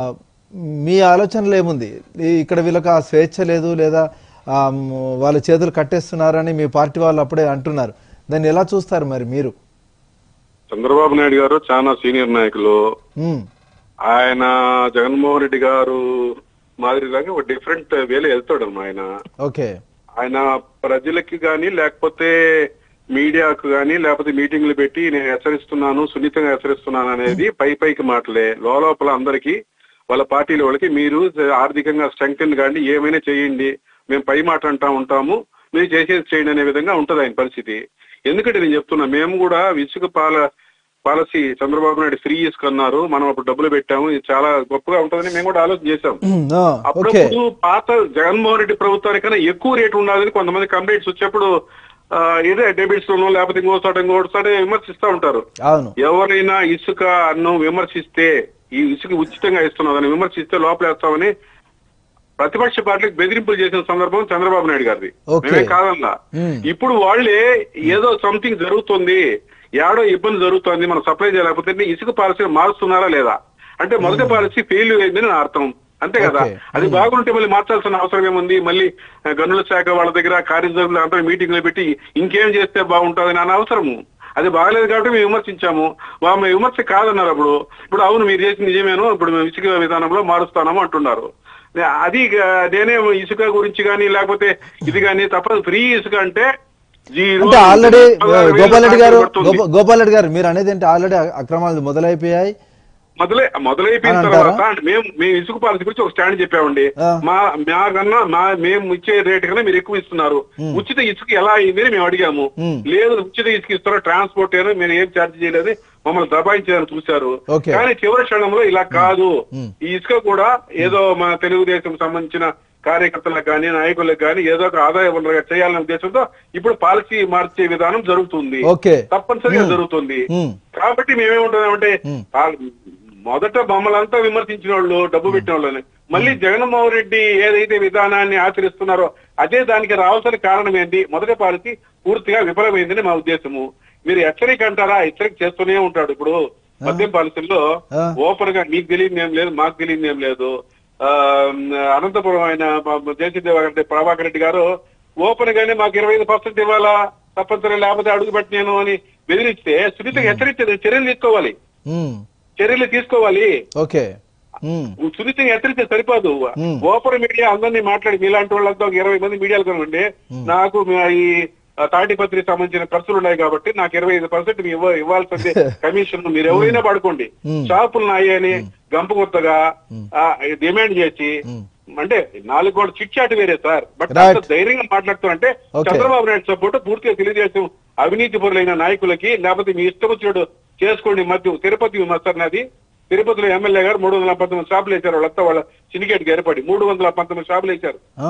మీ ఆలోచనలు ఏముంది ఈ- ఇక్కడ వీళ్ళకి ఆ స్వేచ్ఛ లేదు లేదా ఆ, మ్, వాళ్ళ చేతులు కట్టేస్తున్నారని మీ పార్టీ వాళ్ళు అప్పుడే అంటున్నారు దాన్ని ఎలా చూస్తారు మరి మీరు చంద్రబాబు నాయుడు గారు చాలా సీనియర్ నాయకులు ఉమ్, ఆయన జగన్మోహన్ రెడ్డి గారు మాదిరిలాగా ఒక డిఫరెంట్ వేలో వెళ్తాడు ఆయన ఓకే ఆయన ప్రజలకి గాని లేకపోతే మీడియాకు గాని లేకపోతే మీటింగ్లు పెట్టి నేను హెచ్చరిస్తున్నాను సున్నితంగా హెచ్చరిస్తున్నాను అనేది పై పైకి మాటలే లోపల అందరికి వాళ్ళ పార్టీల వాళ్ళకి మీరు ఆర్థికంగా స్ట్రెంగ్తన్ కానీ ఏమైనా చేయండి మేము పై మాట అంటా ఉంటాము మీరు చేసేది చేయండి అనే విధంగా ఉంటది ఆయన పరిస్థితి ఎందుకంటే నేను చెప్తున్నా మేము కూడా ఇసుక పాల పాలసీ చంద్రబాబు నాయుడు ఫ్రీ ఇసుకన్నారు మనం అప్పుడు డబ్బులు పెట్టాము ఇది చాలా గొప్పగా ఉంటుందని మేము కూడా ఆలోచన చేశాం ఆ, ఓకే అప్పుడప్పుడు పాత జగన్మోహన్ రెడ్డి ప్రభుత్వానికన్నా ఎక్కువ రేటు ఉండాలని కొంతమంది కంప్లైంట్స్ వచ్చేప్పుడు ఆ, ఇదే డెబిట్స్ లోనో లేకపోతే ఇంకో చోట ఇంకో చోట విమర్శిస్తా ఉంటారు అవును ఎవరైనా ఇసుక అన్నం విమర్శిస్తే ఈ ఇసుక ఉచితంగా ఇస్తున్నదని విమర్శిస్తే లోపలేస్తామని ప్రతిపక్ష పార్టీలకు బెదిరింపులు చేసిన సందర్భం చంద్రబాబు నాయుడు గారిది ఓకే. మేమే కాదల్లా మ్మ్. ఇప్పుడు వాళ్ళే ఏదో సంథింగ్ జరుగుతుంది ఏడో ఇబ్బంది జరుగుతుంది మనం సప్లై చేయలేకపోతే ఇసుక పాలసీ మారుస్తున్నారా లేదా అంటే మొదటి పాలసీ ఫెయిల్ అయిందని నా అర్థం అంతే కదా ఓకే. అది బాగుంటే మళ్ళీ మార్చాల్సిన అవసరం ఏముంది మళ్ళీ ఆ, గనుల శాఖ వాళ్ళ దగ్గర కార్యదర్శులు అందరూ మీటింగ్లు పెట్టి ఇంకేం చేస్తే బాగుంటుంది అని అవసరము అది బాగలేదు కాబట్టి మేము విమర్శించాము వా- మేము విమర్శ కాదన్నారు అప్పుడు ఇప్పుడు అవును మీరు చేసిన నిజమేను ఇప్పుడు మేము ఇసుక విధానంలో మారుస్తాము అంటున్నారు అది ఇక నేనే ఇసుక గురించి కానీ లేకపోతే ఇది కానీ తప్ప ఫ్రీ ఇసుక అంటే జీరో అంటే ఆల్రెడీ పదహారు వేలు గోపాల్ రెడ్డి గారు పడుతుంది. గోప- గోపాల్ రెడ్డి గారు మీరు అనేది ఏంటి ఆల్రెడీ అక్రమాలు మొదలైపోయాయి మొదలై మొదలైపోయిన అని తర్వాత అంటారా? అంటే మేము మేము ఇసుక పాలసీ గురించి ఒక స్టాండ్ చెప్పామండి ఆ. మా మా కన్నా మా మేము ఇచ్చే రేట్ కన్నా మీరు ఎక్కువ ఇస్తున్నారు ఉచిత ఇసుక ఎలా అయింది అని మేము అడిగాము మ్. లేదు ఉచిత ఇసుక ఇస్తారో ట్రాన్స్పోర్ట్ అయినా మీరు ఏం ఛార్జ్ చేయలేదు మమ్మల్ని దబాయించారని చూశారు ఓకే. కానీ చివరి క్షణంలో ఇలా కాదు మ్. ఈ ఇసుక కూడా ఏదో మా తెలుగుదేశం సంబంధించిన కార్యకర్తలకు కానీ నాయకులకు కానీ ఏదో ఒక ఆదాయ వనరుగా చేయాలనే ఉద్దేశంతో ఇప్పుడు పాలసీ మార్చే విధానం జరుగుతుంది ఓకే. తప్పనిసరిగా మ్. జరుగుతుంది మ్. కాబట్టి మేమేమంటున్నామంటే మ్. పాల- మొదట మమ్మల్ంతా విమర్శించిన వాళ్ళు డబ్బు పెట్టిన వాళ్ళని మళ్ళీ జగన్మోహన్ రెడ్డి ఏదైతే విధానాన్ని ఆచరిస్తున్నారో అదే దానికి రావాల్సిన కారణం ఏంటి మొదటి పాలసీ పూర్తిగా విఫలమైందని మా ఉద్దేశము మీరు హెచ్చరిక అంటారా హెచ్చరిక చేస్తూనే ఉంటాడు ఇప్పుడు మద్యం పాలసీల్లో ఆ. ఓపెన్ గా మీకు తెలియదు ఏం లేదు మాకు తెలియదు ఏం లేదు ఆ అనంతపురం ఆయన జయసిద్ధ ప్రభాకర్ రెడ్డి గారు ఓపెన్ గానే మాకు ఇరవై ఐదు పర్సెంట్ ఇవ్వాలా తప్పనిసరి లేకపోతే అడుగు పెట్టినాను అని బెదిరిస్తే సునీతగా హెచ్చరించేది చర్యలు తీసుకోవాలి మ్మ్. చర్యలు తీసుకోవాలి ఓకే మ్మ్. సునీతంగా హెచ్చరిస్తే సరిపోదు మ్మ్. ఓపెన్ మీడియా అందరినీ మాట్లాడి మీలాంటి వాళ్ళంతా ఒక ఇరవై మంది మీడియాలు కనుకోండి నాకు మీ- ఈ ఆ, తాటిపత్రి సంబంధించిన ఖర్చులు ఉన్నాయి కాబట్టి నాకు ఇరవై ఐదు పర్సెంట్ మీ ఇవ్వ ఇవ్వాల్సింది కమిషన్ మీరు ఎవరైనా పడుకోండి మ్మ్. షాపులు నాయని గంప కొత్తగా ఆ, డిమాండ్ చేసి అంటే నాలుగు కూడా చిట్ చాట్ వేరే సార్ బట్ Right. అంత ధైర్యంగా మాట్లాడుతారంటే Okay. చంద్రబాబు నాయుడు సపోర్ట్ పూర్తిగా తెలుగుదేశం అవినీతి పరులైన నాయకులకి లేకపోతే మీ ఇష్టం వచ్చినట్టు చేసుకోండి మధ్య తిరుపతి ఉంది సార్ నాది తిరుపతిలో ఎమ్మెల్యే గారు మూడు వందల పంతొమ్మిది షాపులు వేశారు వాళ్ళంతా వాళ్ళ సిండికేట్ ఏర్పడి మూడు వందల పంతొమ్మిది షాపులు వేశారు ఆ?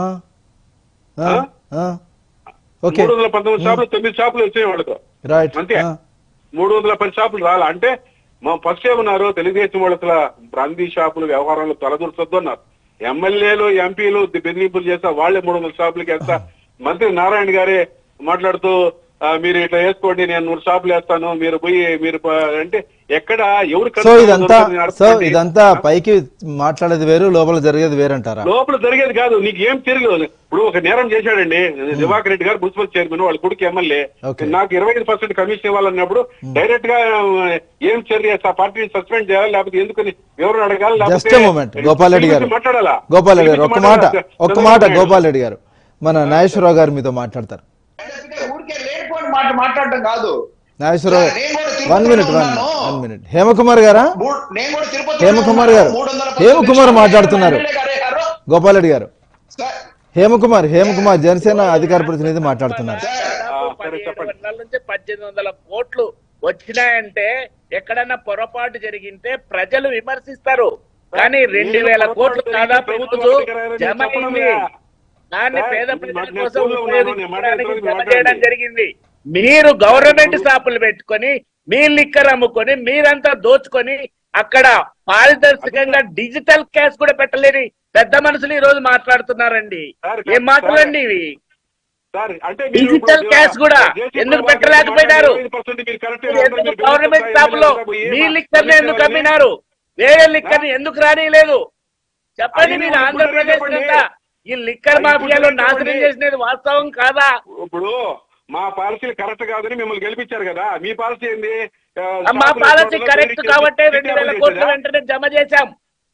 ఆ? ఆ? ఆ? ఓకే మూడు వందల పంతొమ్మిది షాపులు తొమ్మిది షాపులు వచ్చాయి వాళ్ళతో రైట్ అంతే ఆ. మూడు వందల పది షాపులు రాలా అంటే మా ఫస్ట్ ఏమన్నారు తెలుగుదేశం వాళ్ళు అసలు బ్రాందీ షాపులు వ్యవహారంలో తలదూర్చొద్దు అన్నారు ఎమ్మెల్యేలు ఎంపీలు బెదిరింపులు చేస్తా వాళ్ళే మూడు వందల షాపులకి వేస్తా మంత్రి నారాయణ గారే మాట్లాడుతూ ఆ, మీరు ఇట్లా వేసుకోండి నేను నూరు షాపులు వేస్తాను మీరు పోయి మీరు ప- అంటే ఎక్కడ ఎవరు సో కనుక ఇదంతా దొరకదని సో అర్థం ఏంటి? ఇదంతా పైకి మాట్లాడేది వేరు లోపల జరిగేది వేరంటారా లోపల జరిగేది కాదు నీకు ఏం తిరగదు ఇప్పుడు ఒక నేరం చేశాడండి దివాకర్ రెడ్డి గారు మున్సిపల్ చైర్మన్ వాళ్ళ కొడుకు ఎమ్మెల్యే Okay. నాకు ఇరవై ఐదు పర్సెంట్ కమిషన్ ఇవ్వాలన్నప్పుడు డైరెక్ట్ గా ఆ, ఏం చర్య ఆ పార్టీని సస్పెండ్ చేయాలి లేకపోతే ఎందుకని వివరణ అడగాలి జస్ట్ మూమెంట్ గోపాల్ రెడ్డి గారు పిలిపించి మాట్లాడాలా గోపాల్ రెడ్డి గారు ఒక్క మాట పిలిపించి ఒక్క మాట్లాడాలా? మాట గోపాల్ రెడ్డి గారు మన నాగేశ్వరరావు గారు మీతో మాట్లాడతారు ఊరికే లేనిపోయిన మాట మాట్లాడటం కాదు నాగేశ్వరరావు నేను కూడా తిరుపతిలో వన్ మినిట్ వన్ ఉన్నాను. వన్ మినిట్ హేమకుమార్ గారా మూడు- నేను కూడా తిరుపతి హేమకుమార్ గారు. హేమకుమార్ మాట్లాడుతున్నారు. గోపాల్ రెడ్డి గారు హేమకుమార్ హేమకుమార్ జనసేన అధికార ప్రతినిధి మాట్లాడుతున్నారు దాదాపు ఆ, సరే పదిహేడు చెప్పండి. వందల నుంచి పద్దెనిమిది వందల కోట్లు వచ్చినాయంటే ఎక్కడన్నా పొరపాటు జరిగింటే ప్రజలు విమర్శిస్తారు కానీ రెండు వేల కోట్లు కాదా ప్రభుత్వం జమ అయింది దాన్ని సార్, పేద నేను ప్రజల మాట- కోసం నేను ఉన్నాను, నేను ఉపయోగించడానికి మాట్లాడుతున్నాను, జమ మాట్లాడండి. చేయడం జరిగింది మీరు గవర్నమెంట్ షాపులు పెట్టుకొని మీ లిక్కర్ అమ్ముకొని మీరంతా దోచుకొని అక్కడ పారదర్శకంగా డిజిటల్ క్యాష్ కూడా పెట్టలేని పెద్ద మనుషులు ఈ రోజు మాట్లాడుతున్నారండి సార్, ఏం మాటలండి ఇవి సార్ అంటే డిజిటల్ క్యాష్ కూడా ఎందుకు పెట్టలేకపోయినారు మీరు ఎందుకు గవర్నమెంట్ స్టాఫ్ లో మీ లిక్కర్ ఎందుకు అమ్మినారు వేరే లిక్కర్ ఎందుకు రానియలేదు చెప్పండి అది మీరు ఇప్పుడు ఆంధ్రప్రదేశ్ చెప్పండి. అంతా ఈ లిక్కర్ అది ఇప్పుడు మాఫియాలో చెప్పండి. నాశనం చేసినది వాస్తవం కాదా ఇప్పుడు మా పాలసీలు కరెక్ట్ కాదని మిమ్మల్ని గెలిపించారు కదా మీ పాలసీ ఏంది ఆ, మా షాపులు పాలసీ షాపులు కరెక్ట్ పెరిగి కాబట్టే కిడ్నాపులు రెండు వేల చేశారా? కోట్ల వెంటనే జమ చేశాం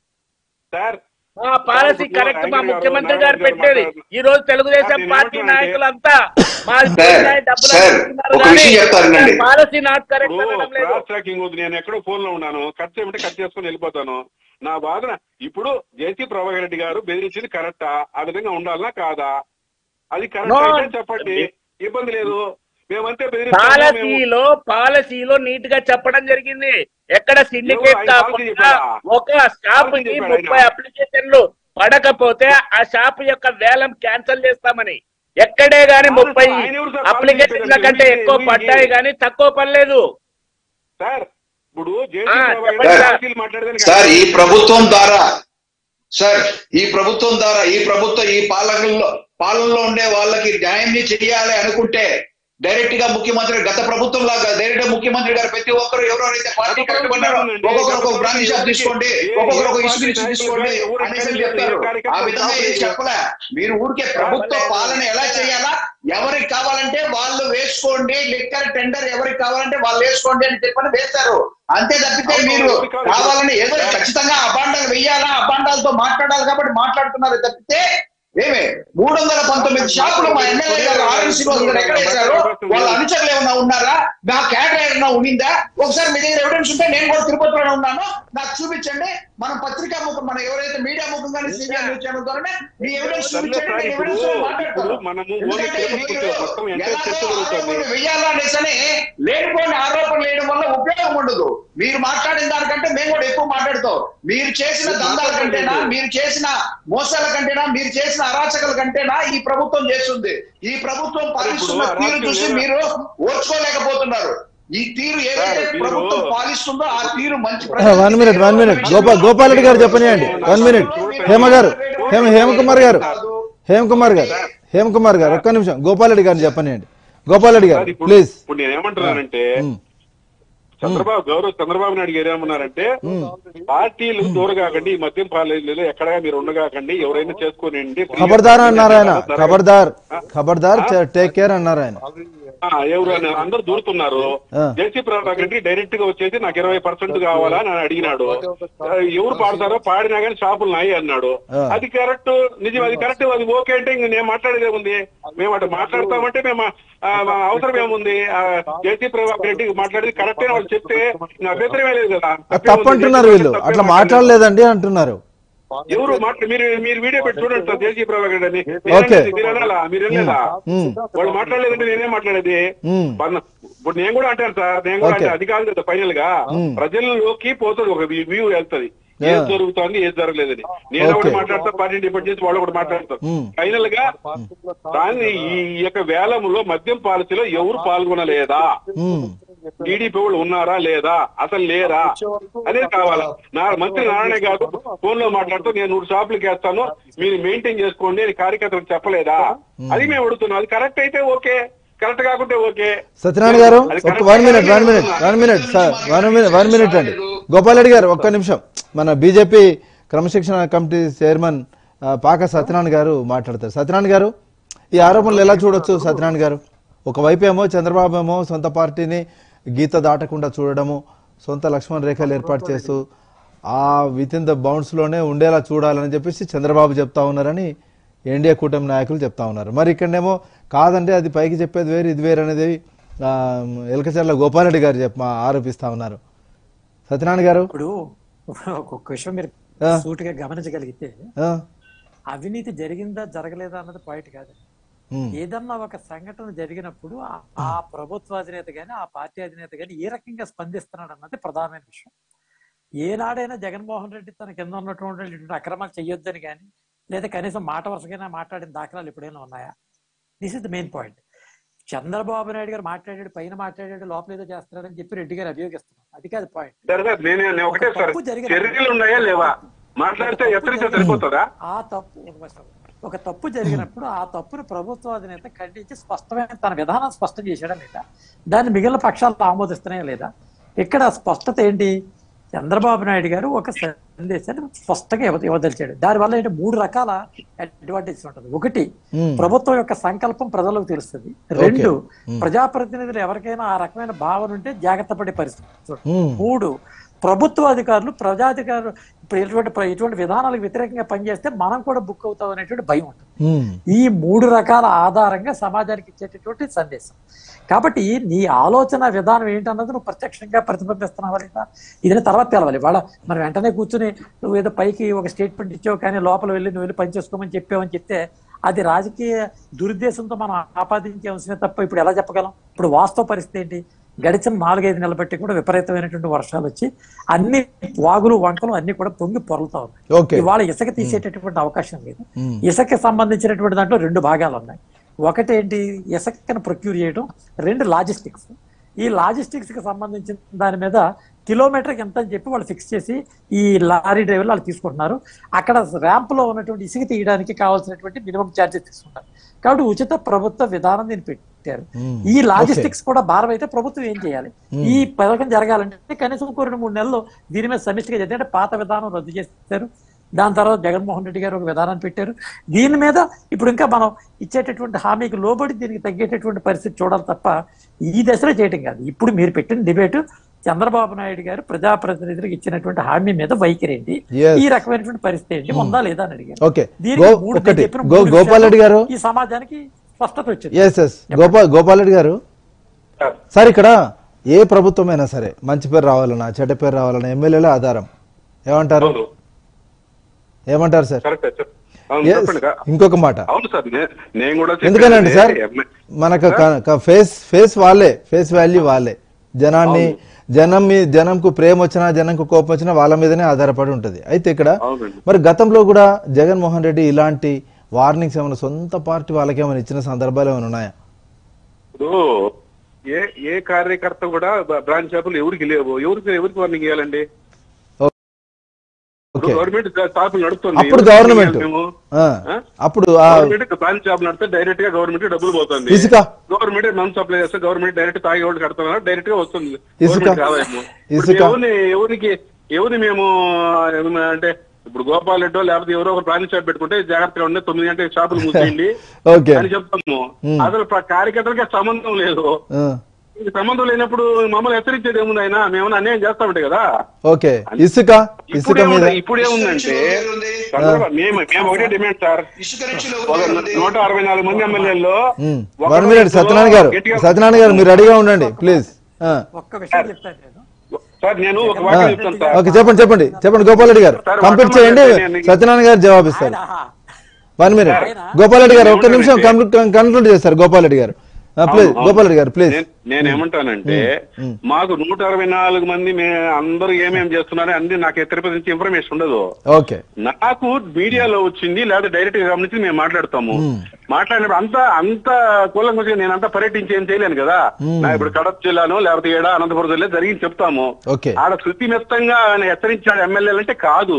సార్ మా పాలసీ ఇప్పుడు కరెక్ట్ మా ఆయన గారు, ముఖ్యమంత్రి నారాయణ గారు గారు పెట్టేది మాట్లాడుతున్నారు. ఈ రోజు తెలుగుదేశం నేను పార్టీ ఏమంటున్నా అంటే- నాయకులంతా మా సార్, డబ్బులు సార్, అనుకుంటున్నారు ఒక కానీ విషయం చెప్తానండి. పాలసీ నాట్ కరెక్ట్ ఇప్పుడు అనడం లేదు క్రాస్ ట్రాకింగ్ వద్దు నేను ఎక్కడో ఫోన్ లో ఉన్నాను కట్ చేయమంటే కట్ చేసుకుని వెళ్ళిపోతాను నా వాదన ఇప్పుడు జేసీ ప్రభాకర్ రెడ్డి గారు బెదిరించింది కరెక్టా ఆ విధంగా ఉండాలనా కాదా అది కరెక్ట్ No. అయితే చెప్పండి ఇబ్బంది లేదు మేమంతే బెదిరిస్తాము, మేము- పాలసీలో పాలసీలో నీట్ గా చెప్పడం జరిగింది ఎక్కడ సిండికేట్ ఆయన పాలసీ కాకుండా చెప్పాడా? ఒక షాప్ పాలసీ కి చెప్పాడా ఆయన? ముప్పై అప్లికేషన్లు పడకపోతే ఆ షాప్ యొక్క వేలం క్యాన్సిల్ చేస్తామని ఎక్కడే గాని కాదు ముప్పై సార్, ఆయన ఎవరు సార్ పాలసీ అప్లికేషన్ల చెప్పేది? కంటే ఊరికే- ఎక్కువ ఊరికే- పడ్డాయి కానీ తక్కువ పడలేదు సార్ ఇప్పుడు జేసీ ఆ, బాబు చెప్పండి గారు సార్. పాలసీలు మాట్లాడడానికి సార్ ఈ ప్రభుత్వం ద్వారా సార్ ఈ ప్రభుత్వం ద్వారా ఈ ప్రభుత్వం ఈ పాలనలో పాలనలో ఉండే వాళ్ళకి న్యాయం చేయాలి అనుకుంటే డైరెక్ట్ గా ముఖ్యమంత్రి గత ప్రభుత్వం లాగా డైరెక్ట్ గా ముఖ్యమంత్రి గారు ప్రతి ఒక్కరు ఎవరెవరైతే పార్టీ కట్టుకున్నారో ఒక్కొక్కరు ఒక బ్రాంచ్ షాప్ తీసుకోండి ఒక్కొక్కరు ఒక ఇన్స్టిట్యూషన్ తీసుకోండి అనేసి అని చెప్తారు ఆ విధంగా ఏం చెప్పలే మీరు ఊరికే ప్రభుత్వ పాలన ఎలా చేయాలా ఎవరికి కావాలంటే వాళ్ళు వేసుకోండి లిక్కర్ టెండర్ ఎవరికి కావాలంటే వాళ్ళు వేసుకోండి అని చెప్పని వేస్తారు అంతే తప్పితే మీరు కావాలని ఏదో ఖచ్చితంగా అబాండాలు వెయ్యాలా అబాండాలతో మాట్లాడాలి కాబట్టి మాట్లాడుతున్నారు తప్పితే ఏమే మూడు వందల పంతొమ్మిది షాపులు మా ఎమ్మెల్యే గారు ఆర్ఎన్ శ్రీనివాస్ గారు ఎక్కడ వేశారు వాళ్ళ అనుచరులు ఏమన్నా ఉన్నారా నా క్యాడర్ ఏమన్నా ఉండిందా ఒకసారి మీ దగ్గర ఎవిడెన్స్ ఉంటే నేను కూడా తిరుపతిలోనే ఉన్నాను నాకు చూపించండి మనం పత్రికా ముఖం మన ఎవరైతే మీడియా ముఖంగానే సీనియర్ న్యూస్ ఛానల్ ద్వారానే మీ ఎవిడెన్స్ చూపించండి నేను ఎవిడెన్స్ మాట్లాడతాను మనము ఎందుకంటే ఓన్లీ మీరు మొత్తం ఎంత ఎలాగో చర్చ జరుగుతుంది ఆరోపణలు వెయ్యాలా అనేసని లేనిపోయిన ఆరోపణలు వేయడం వల్ల ఉపయోగం ఉండదు మీరు మాట్లాడిన దానికంటే మేము కూడా ఎక్కువ మాట్లాడుతాం మీరు చేసిన దందాల కంటేనా మీరు చేసిన మోసాల కంటేనా మీరు చేసిన అరాచకాల కంటేనా ఈ ప్రభుత్వం చేస్తుంది ఈ ప్రభుత్వం పాలిస్తున్న ఇప్పుడు తీరు చూసి అరాచకం మీరు ఓర్చుకోలేకపోతున్నారు ఈ తీరు ఏదైతే సార్, మీరు- ప్రభుత్వం పాలిస్తుందో ఆ తీరు మంచి వన్ మినిట్ వన్ మినిట్ గోపా గోపాల్ రెడ్డి గారు చెప్పనియండి వన్ మినిట్ హేమ గారు హేమ హేమకుమార్ గారు హేమకుమార్ గారు హేమకుమార్ గారు ఒక్క నిమిషం గోపాల్ రెడ్డి గారిని చెప్పనియండి గోపాల్ రెడ్డి గారు సార్, ఇప్పుడు ప్లీజ్ ఇప్పుడు నేను ఏమంటున్నానంటే చంద్రబాబు గౌరవ్ చంద్రబాబు నాయుడు గారు ఏమన్నారంటే పార్టీలు దూరగాకండి ఈ మద్యం పార్టీలు ఎక్కడగా మీరు ఉండగాకండి ఎవరైనా చేసుకోనండి ఖబర్దార్ అన్నారు ఆయన ఖబర్దార్ ఖబర్దార్ టేక్ కేర్ అన్నారు ఆయన ఆ, ఎవరు అని అందరూ దూరుతున్నారు ఆ. జేసీ ప్రభాకర్ రెడ్డి డైరెక్ట్ గా వచ్చేసి నాకు ఇరవై పర్సెంట్ కావాలా అని అడిగినాడు ఆ, ఎవరు పాడతారో పాడినా కానీ షాపులు నాయి అన్నాడు ఆ. అది కరెక్ట్ నిజం అది కరెక్ట్ అది ఓకే అంటే ఇంక నేను మాట్లాడేది ఏముంది మేము అటు మాట్లాడతామంటే మేము ఆ, మా అవసరం ఏముంది ఆ, జేసీ ప్రభాకర్ రెడ్డి మాట్లాడేది కరెక్ట్ అని వాళ్ళు చెప్తే నా అభ్యంతరమే లేదు కదా అది తప్పు అంటున్నారు వీళ్ళు అట్లా మాట్లాడలేదండి అంటున్నారు ఎవరు మాట్లా మీరు మీరు వీడియో పెట్టి చూడండి సార్ జేసీ ప్రభాకర్ రెడ్డి అని ఓకే. మీరు వినాలా మీరు వినలేదా ఉమ్. వాళ్ళు మాట్లాడలేదంటే నేనే మాట్లాడేది ఉమ్. పన్న- ఇప్పుడు నేను కూడా అంటాను సార్ నేను కూడా ఓకే. అంటే అది కాదు కదా ఫైనల్ గా మ్మ్. ప్రజల్లోకి పోతుంది ఒక వ్యూ వెళ్తది Yeah. ఏం జరుగుతోంది ఏం జరగలేదని నేను ఒకటి ఓకే. మాట్లాడతా పార్టీ డిపెండ్ చేసి వాళ్ళు ఒకటి మాట్లాడతారు మ్మ్. ఫైనల్ గా దాన్ని ఈ యొక్క వేలంలో మద్యం పాలసీలో ఎవరు పాల్గొనలేదా ఉమ్. టీడీపీ వాళ్ళు ఉన్నారా లేదా అసలు లేరా అనేది కావాలా నా మంత్రి నారాయణ గారు ఫోన్ లో మాట్లాడుతూ నేను నూరు షాపులకి వేస్తాను మీరు మెయింటైన్ చేసుకోండి అని కార్యకర్తలకు చెప్పలేదా అది మేము అడుగుతున్నాం అది కరెక్ట్ అయితే ఓకే కరెక్ట్ కాకుంటే ఓకే సత్యనారాయణ గారు అది ఒక్క correct వన్ మినిట్ గా one minute one minute sir one minute one minute అండి గోపాల్ రెడ్డి గారు ఒక్క నిమిషం మన బీజేపీ క్రమశిక్షణ కమిటీ చైర్మన్ ఆ, పాక సత్యనారాయణ గారు మాట్లాడతారు సత్యనారాయణ గారు ఈ ఆరోపణలు ఎలా చూడొచ్చు సత్యనారాయణ గారు ఒకవైపు ఏమో చంద్రబాబు ఏమో సొంత పార్టీని గీత దాటకుండా చూడడము సొంత లక్ష్మణ్ రేఖలు ఏర్పాటు చేస్తూ ఆ విత్ ఇన్ ద బౌండ్స్ లోనే ఉండేలా చూడాలని చెప్పేసి చంద్రబాబు చెప్తా ఉన్నారని ఎన్డీఏ కూటమి నాయకులు చెప్తా ఉన్నారు మరి ఇక్కడనేమో కాదంటే అది పైకి చెప్పేది వేరు ఇది వేరు అనేది ఆ, ఎలకచర్ల గోపాలరెడ్డి గారు చెప్ప ఆరోపిస్తా ఉన్నారు సత్యనారాయణ గారు ఇప్పుడు ఒక్కొక్క విషయం మీరు ఆ. సూటిగా గమనించగలిగితే ఆ, అవినీతి జరిగిందా జరగలేదా అన్నది పాయింట్ కాదు ఉమ్, ఏదన్నా ఒక సంఘటన జరిగినప్పుడు ఆ- ఆ ప్రభుత్వ అధినేత గాని ఆ పార్టీ అధినేత గాని ఏ రకంగా స్పందిస్తున్నాడు అన్నది ప్రధానమైన విషయం ఏనాడైనా జగన్మోహన్ రెడ్డి తన కింద ఉన్నటువంటి ఇటువంటి అక్రమాలు చేయొద్దని కానీ లేదా కనీసం మాట వరుసగా మాట్లాడిన దాఖలాలు ఎప్పుడైనా ఉన్నాయా this is the main point Chandrababu Naidu garu మాట్లాడాడు పైన మాట్లాడాడు లోపల ఏదో చేస్తున్నాడని చెప్పి రెడ్డి గారు అభియోగిస్తున్నారు అది కాదు పాయింట్ సరే సార్ నేను నేను ఒకటే సార్ తప్పు జరిగిన- చర్యలు ఉన్నాయా లేవా మాట్లాడితే ఎత్తరిస్తే సరిపోతుందా ఆ తప్పు ఒక నిమిషం. ఒక తప్పు జరిగినప్పుడు ఆ తప్పును ప్రభుత్వ అధినేత ఖండించి స్పష్టమైన తన విధానం స్పష్టం చేశాడా లేదా దాన్ని మిగిలిన పక్షాలు ఆమోదిస్తున్నాయా లేదా ఇక్కడ స్పష్టత ఏంటి చంద్రబాబు నాయుడు గారు ఒక సందేశాన్ని స్పష్టంగా ఇవ్వ ఇవ్వదలిచాడు దానివల్ల ఏంటి మూడు రకాల అడ్వాంటేజ్ ఉంటుంది ఒకటి ఉమ్, ప్రభుత్వం యొక్క సంకల్పం ప్రజలకు తెలుస్తుంది రెండు ప్రజాప్రతినిధులు ఎవరికైనా ఆ రకమైన భావన ఉంటే జాగ్రత్త పడే పరిస్థితి ఉంటుంది. ఉమ్, మూడు ప్రభుత్వ అధికారులు ప్రజాధికారులు ఇప్పుడు ఎటువంటి ఇటువంటి విధానాలకు వ్యతిరేకంగా పనిచేస్తే మనం కూడా బుక్ అవుతాం అనేటువంటి భయం ఉంటుంది ఉమ్, ఈ మూడు రకాల ఆధారంగా సమాజానికి ఇచ్చేటటువంటి సందేశం కాబట్టి నీ ఆలోచన విధానం ఏంటన్నది నువ్వు ప్రత్యక్షంగా ప్రతిబింబిస్తున్నావా లేదా ఇది తర్వాత తెలవాలి వాళ్ళ మనం వెంటనే కూర్చుని నువ్వు ఏదో పైకి ఒక స్టేట్మెంట్ ఇచ్చావు కానీ లోపల వెళ్ళి నువ్వు వెళ్ళి పని చేసుకోమని చెప్పావని చెప్తే అది రాజకీయ దురుద్దేశంతో మనం ఆపాదించే అంశమే తప్ప ఇప్పుడు ఎలా చెప్పగలం ఇప్పుడు వాస్తవ పరిస్థితి ఏంటి గడిచిన నాలుగైదు నెలల బట్టి కూడా విపరీతమైనటువంటి వర్షాలు వచ్చి అన్ని వాగులు వంకలు అన్ని కూడా పొంగి పొరలుతా ఉన్నాయి ఓకే ఇవాళ ఇసుక తీసేటటువంటి అవకాశం లేదు మ్మ్. ఇసుకకి సంబంధించినటువంటి దాంట్లో రెండు భాగాలు ఉన్నాయి ఒకటి ఏంటి ఇసుకను ప్రొక్యూర్ చేయడం రెండు లాజిస్టిక్స్ ఈ లాజిస్టిక్స్ కి సంబంధించిన దాని మీద కిలోమీటర్ ఎంత అని చెప్పి వాళ్ళు ఫిక్స్ చేసి ఈ లారీ డ్రైవర్లు వాళ్ళు తీసుకుంటున్నారు అక్కడ ర్యాంప్ లో ఉన్నటువంటి ఇసుక తీయడానికి కావాల్సినటువంటి మినిమం ఛార్జెస్ తీసుకుంటారు కాబట్టి ఉచిత ప్రభుత్వ విధానం దీన్ని పెట్టారు మ్మ్. ఈ లాజిస్టిక్స్ కూడా భారం అయితే ప్రభుత్వం ఏం చేయాలి ఈ పథకం జరగాలంటే కనీసం ఇంకో రెండు మూడు నెలలు దీని మీద సమిష్టిగా చేద్దాం. అంటే పాత విధానం రద్దు చేశారు దాని తర్వాత జగన్మోహన్ రెడ్డి గారు ఒక విధానాన్ని పెట్టారు దీని మీద ఇప్పుడు ఇంకా మనం ఇచ్చేటటువంటి హామీకి లోబడి దీనికి తగ్గేటటువంటి పరిస్థితి చూడాలి తప్ప ఈ దశలో చేయటం కాదు ఇప్పుడు మీరు పెట్టిన డిబేట్ చంద్రబాబు నాయుడు గారు ప్రజాప్రతినిధులకు ఇచ్చినటువంటి హామీ మీద వైఖరి ఏంటి Yes. ఈ రకమైనటువంటి పరిస్థితి ఏంటి ఉందా లేదా అని అడిగారు ఓకే దీనికి గో మూడు- ఒకటి నేను చెప్పిన గో మూడు గోపాల్ రెడ్డి గారు విషయాలు ఈ సమాజానికి స్పష్టత వచ్చింది yes yes Gopal Gopal Reddy garu sir ఇక్కడ ఏ ప్రభుత్వమైనా సరే మంచి పేరు రావాలన్నా చెడ్డ పేరు రావాలన్నా ఎమ్మెల్యేలే ఆధారం ఏమంటారు అవును ఏమంటారు సార్ కరెక్ట్ సార్ అవును Yes. చెప్పండి కా- ఇంకొక మాట అవును సార్ నే- నేను కూడా ఎందుకనండి సార్ చెప్పేది ఎమ్మె- మనకు ఫేస్ ఫేస్ వాళ్ళే ఫేస్ వాల్యూ వాళ్ళే జనాన్ని జనం మీ జనంకు ప్రేమ వచ్చినా జనంకు కోపం వచ్చినా వాళ్ళ మీదనే ఆధారపడి ఉంటది అయితే ఇక్కడ అవునండి మరి గతంలో కూడా జగన్మోహన్ రెడ్డి ఇలాంటి వార్నింగ్స్ ఏమైనా సొంత పార్టీ వాళ్ళకి ఏమైనా ఇచ్చిన సందర్భాలు ఏమైనా ఉన్నాయా ఇప్పుడు ఏ ఏ కార్యకర్త కూడా బ- బ్రాంచ్ షాపులు ఎవరికి లేవు ఎవరికి ఎవరికి వార్నింగ్ ఇవ్వాలండి ఓకే గవర్నమెంట్ షాపులు నడుస్తుంది అప్పుడు ఎవరికి గవర్నమెంట్ ఇవ్వాలి మేము? ఆ, ఆ? అప్పుడు ఆ గవర్నమెంట్ బ్రాంచ్ షాప్ నడితే డైరెక్ట్ గా గవర్నమెంట్ డబ్బులు పోతుంది ఇసుక గవర్నమెంట్ నన్ సప్లై చేస్తే గవర్నమెంట్ డైరెక్ట్ తాగి వాళ్ళు కడుతున్నారు డైరెక్ట్ గా వస్తుంది ఇసుక. గవర్నమెంట్ ఆదాయము. ఇప్పుడు ఇసుక. ఎవరిని ఎవరికి ఎవరిని మేము ఏమన్నా అంటే ఇప్పుడు గోపాల్ రెడ్డో లేకపోతే ఎవరో ఒక ప్రాణి షాప్ పెట్టుకుంటే జాగ్రత్తగా ఉండే తొమ్మిది గంటలకు షాపులు మూసేయండి ఓకే అని చెప్తాము అసలు ప్ర- కార్యకర్తలకి సంబంధం లేదు ఆ, ఈ సంబంధం లేనప్పుడు మమ్మల్ని హెచ్చరించేది ఏముంది ఆయన మేమన్నా అన్యాయం చేస్తామంటే కదా ఓకే ఇసుక ఇప్పుడు ఇసుక మీద ఏముంది ఇప్పుడు ఏముందంటే చంద్రబాబు- మేము మేము ఒకటే డిమాండ్ సార్ ఇసుక రీచ్లో ఒక నూట అరవై నాలుగు మంది ఎమ్మెల్యేల్లో వన్ మినిట్ సత్యనారాయణ గారు సత్యనారాయణ గారు మీరు రెడీగా ఉండండి ప్లీజ్ ఆ, ఒక్క విషయం చెప్తాను నేను సార్ నేను ఒక వాక్యం చెప్తాను సార్ ఓకే చెప్పండి చెప్పండి చెప్పండి గోపాల్ రెడ్డి గారు సార్, కంప్లీట్ ఒక చేయండి మాట నేను- సత్యనారాయణ గారు జవాబిస్తారు ఆయన ఆహా. వన్ మినిట్ ఆయన- గోపాల్ రెడ్డి గారు ఒక్క నేను నిమిషం ఏమంటానంటే- కన్క్లూడ్ చేస్తారు గోపాల్ రెడ్డి గారు ప్లీజ్ అవును, గోపాల్ రెడ్డి గారు ప్లీజ్ నేను- నేను ఏమంటానంటే మాకు నూట అరవై నాలుగు మంది మే అందరూ ఏమేమి చేస్తున్నారో అన్ని నాకు తిరుపతి నుంచి ఇన్ఫర్మేషన్ ఉండదు ఓకే నాకు మీడియాలో వచ్చింది లేదా డైరెక్ట్ గా గమనించి మేము మాట్లాడతాము మాట్లాడినప్పుడు అంత అంత కూలంగా నేను అంతా పర్యటించి ఏం చేయలేను కదా నా ఇప్పుడు కడప జిల్లాను లేకపోతే ఏడ అనంతపురం జిల్లా జరిగింది చెప్తాము ఓకే ఆడ శృతి మెత్తంగా ఆయన హెచ్చరించాడు ఎమ్మెల్యేలు అంటే కాదు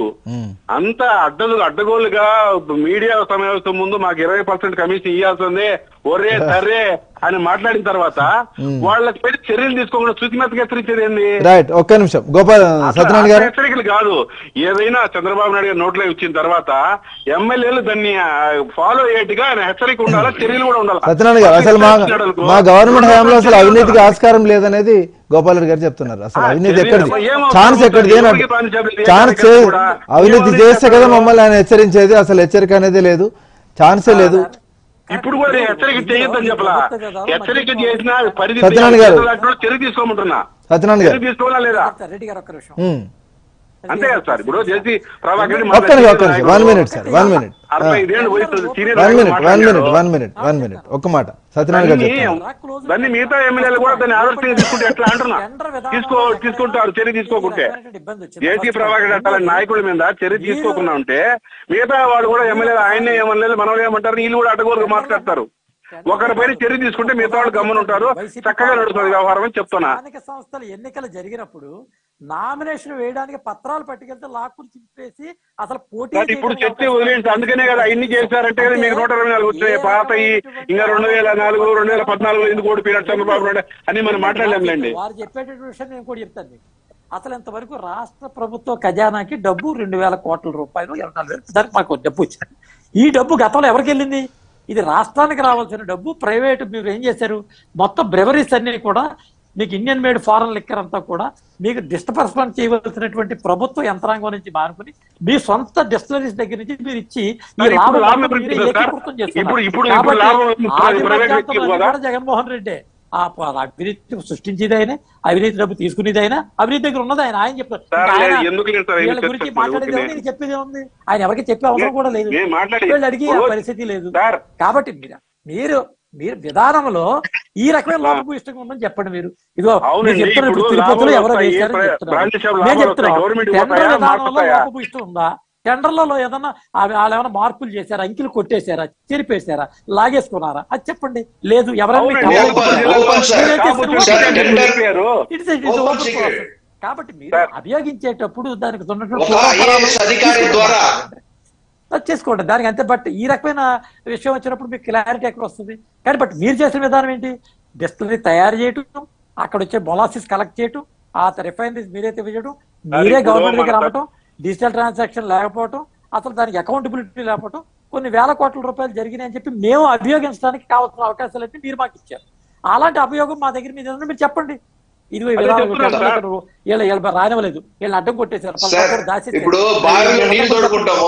అంత అడ్డలు అడ్డగోలుగా మీడియా సమావేశం ముందు మాకు ఇరవై పర్సెంట్ కమిషన్ ఇవ్వాల్సిందే ఒరే సరే అని మాట్లాడిన తర్వాత వాళ్ళకి పెట్టి చర్యలు తీసుకోకుండా శృతి మెత్తగా హెచ్చరించేది ఏంది రైట్ ఒక్క నిమిషం గోపాల్ సత్యనారాయణ గారు హెచ్చరికలు కాదు ఏదైనా చంద్రబాబు నాయుడు గారు నోట్లో ఇచ్చిన తర్వాత ఎమ్మెల్యేలు దాన్ని ఫాలో అయ్యేట్టుగా ఆయన హెచ్చరిక ఉండాలా చర్యలు కూడా ఉండాలి సత్యనారాయణ గారు అసలు మా మా గవర్నమెంట్ హయాంలో అసలు అవినీతికి ఆస్కారం లేదనేది గోపాల్ రెడ్డి గారు చెప్తున్నారు అసలు అవినీతి ఎక్కడిది ఛాన్స్ ఎక్కడిది అని అంటు- ఛాన్స్ అవినీతి చేస్తే కదా మమ్మల్ని ఆయన హెచ్చరించేది అసలు హెచ్చరిక అనేది లేదు ఛాన్సే లేదు ఇప్పుడు కూడా నేను హెచ్చరిక చేయొద్దని చెప్పలా హెచ్చరిక చేసిన పరిధి సత్యనారాయణ గారు. దాంట్లో చర్య తీసుకోమంటున్నా సత్యనారాయణ గారు చర్య తీసుకోవాలా లేదా చెప్తా, రెడ్డి గారు ఒక్క నిమిషం ఉమ్. అంతే కదా సార్ ఇప్పుడు జేసీ ప్రభాకర్ రెడ్డి ఒక్క నిమిషం ఒక్క నిమిషం one minute sir one minute అరవై ఐదేళ్ళు వయసు సీనియర్ వన్ నాయకుడు మినిట్ వన్ మాట్లాడాడు. Minute one minute one minute ఒక్క మాట సత్యనారాయణ గారు దాన్ని చెప్తాను దాన్ని మిగతా ఎమ్మెల్యేలు కూడా దాన్ని ఆదర్శంగా తీసుకుంటే ఎట్లా అంటున్నా తీసుకో తీసుకుంటారు చర్య తీసుకోకుంటే ఇబ్బంది వచ్చింది జేసీ ప్రభాకర్ రెడ్డి అలాంటి నాయకుల మీద చర్య తీసుకోకుండా ఉంటే మిగతా వాళ్ళు కూడా ఎమ్మెల్యేలు ఆయనే ఏమనలేదు మనవాళ్ళు ఏమంటారు వీళ్ళు కూడా అడ్డగోలుగా మాట్లాడతారు ఒకరి పైన చర్య తీసుకుంటే మిగతా వాళ్ళు గమ్మున ఉంటారు చక్కగా నడుస్తుంది వ్యవహారం అని చెప్తున్నా స్థానిక సంస్థల ఎన్నికలు జరిగినప్పుడు నామినేషన్ వేయడానికి పత్రాలు పట్టుకెళ్తే లాక్కుని చింపేసి అసలు పోటీ అది ఇప్పుడు చెప్తే వదిలేండి అందుకనే కదా ఇన్ని చేశారంటే కదా మీకు నూట ఇరవై నాలుగు వచ్చినాయి పాత ఇంకా రెండు వేల నాలుగు రెండు వేల పద్నాలుగు ఎందుకు ఓడిపోయినట్టు చంద్రబాబు నాయుడు అని మనం మాట్లాడలేంలేండి వారు చెప్పేటటువంటి విషయం నేను కూడా చెప్తాను మీకు అసలు ఇంతవరకు రాష్ట్ర ప్రభుత్వ ఖజానాకి డబ్బు రెండు వేల కోట్ల రూపాయలు ఇరవై నాలుగు వేలు దానికి మాకు డబ్బు వచ్చింది ఈ డబ్బు గతంలో ఎవరికి వెళ్ళింది ఇది రాష్ట్రానికి రావాల్సిన డబ్బు ప్రైవేట్ మీరు ఏం చేశారు మొత్తం బ్రెవరీస్ అన్ని కూడా మీకు ఇండియన్ మేడ్ ఫారెన్ లిక్కర్ అంతా కూడా మీకు డిస్టర్బర్స్మెంట్ చేయవలసినటువంటి ప్రభుత్వ యంత్రాంగం నుంచి మానుకుని మీ సొంత డిస్టలరీస్ దగ్గర నుంచి మీరు ఇచ్చి ఈ మరి ఇప్పుడు లాభం లాభం మీరే పెరుగుతుందా సార్? ఏకీకృతం చేస్తున్నారు. ఇప్పుడు- ఇప్పుడు- ఇప్పుడు కాబట్టి లాభం వస్తుంది. ఆది ప్రైవేట్ మధ్యాంతరం వ్యక్తికి అన్ని కదా? కూడా జగన్మోహన్ రెడ్డి ఆ ప- అవినీతి సృష్టించేది ఆయన అవినీతి డబ్బు తీసుకునేది ఆయన అవినీతి దగ్గర ఉన్నది ఆయన ఆయన చెప్తారు సార్, ఇంకా ఆయన లేదు, ఎందుకు లేదు సార్? వీళ్ళ ఎందుకు గురించి చెప్తారు? మాట్లాడేది ఓకే. ఏముంది? ఈయన చెప్పేది ఉంది ఆయన ఎవరికి చెప్పే అవసరం కూడా లేదు నేను మాట్లాడి- వీళ్ళు అడిగి ఆ ఓ, పరిస్థితి లేదు సార్. కాబట్టి మీరు మీరు మీరు విధానంలో ఈ రకమైన లోపభూయిష్టంగా ఉందని చెప్పండి మీరు ఇదిగో అవునండి, మీరు చెప్తున్నారు ఇప్పుడు ఇప్పుడు తిరుపతిలో లాభాలు ఎవరో వస్తాయి, వేశారని ప్ర- చెప్తున్నారు. బ్రాంచ్ షాప్ నేను లాభాలు చెప్తున్నా వస్తాయి, గవర్నమెంట్ టెండర్ పోతాయా, విధానంలో మాకొస్తాయా? లోపభూయిష్టం ఉందా టెండర్లలో ఏదన్నా అవి వాళ్ళు ఏమైనా మార్పులు చేశారా అంకిలు కొట్టేశారా చెరిపేశారా లాగేసుకున్నారా అది చెప్పండి లేదు ఎవరైనా మీకు అవునండి, కావాలంటే ఓపెన్- చెప్పండి. Open sir. మీరైతే కాకపోతే ఓపెన్ సార్, చేయండి. టెండర్ చెప్పారు. It is a- it is a open open secret. process. కాబట్టి మీరు సార్. అభియోగించేటప్పుడు దానికి ఉన్నటువంటి ఒక పూర్వాపరాలు IAS అధికారి ద్వారా అది చేసుకోండి దానికి అంతే బట్ ఈ రకమైన విషయం వచ్చినప్పుడు మీకు క్లారిటీ ఎక్కడ వస్తుంది కానీ బట్ మీరు చేసిన విధానం ఏంటి డిస్టిలరీ తయారు చేయటం అక్కడ వచ్చే మొలాసిస్ కలెక్ట్ చేయటం ఆ రిఫైనరీస్ మీరైతే వేయడం మీరే ఇప్పుడు గవర్నమెంట్ దగ్గర మన- అమ్మటం డిజిటల్ ట్రాన్సాక్షన్ లేకపోవటం అసలు దానికి అకౌంటబిలిటీ లేకపోవటం కొన్ని వేల కోట్ల రూపాయలు జరిగినాయి అని చెప్పి మేము అభియోగించడానికి కావాల్సిన అవకాశాలు అయితే మీరు మాకు ఇచ్చారు అలాంటి అభియోగం మా దగ్గర మీద ఏదైనా మీరు చెప్పండి ఇది అదే చెప్తున్నాను సార్. వీళ్ళ వీళ్ళ రానివ్వలేదు వీళ్ళని అడ్డం కొట్టేశారు సార్ పలానా దాచేశారు. ఇప్పుడు బావిలో నీళ్లు తోడుకుంటాము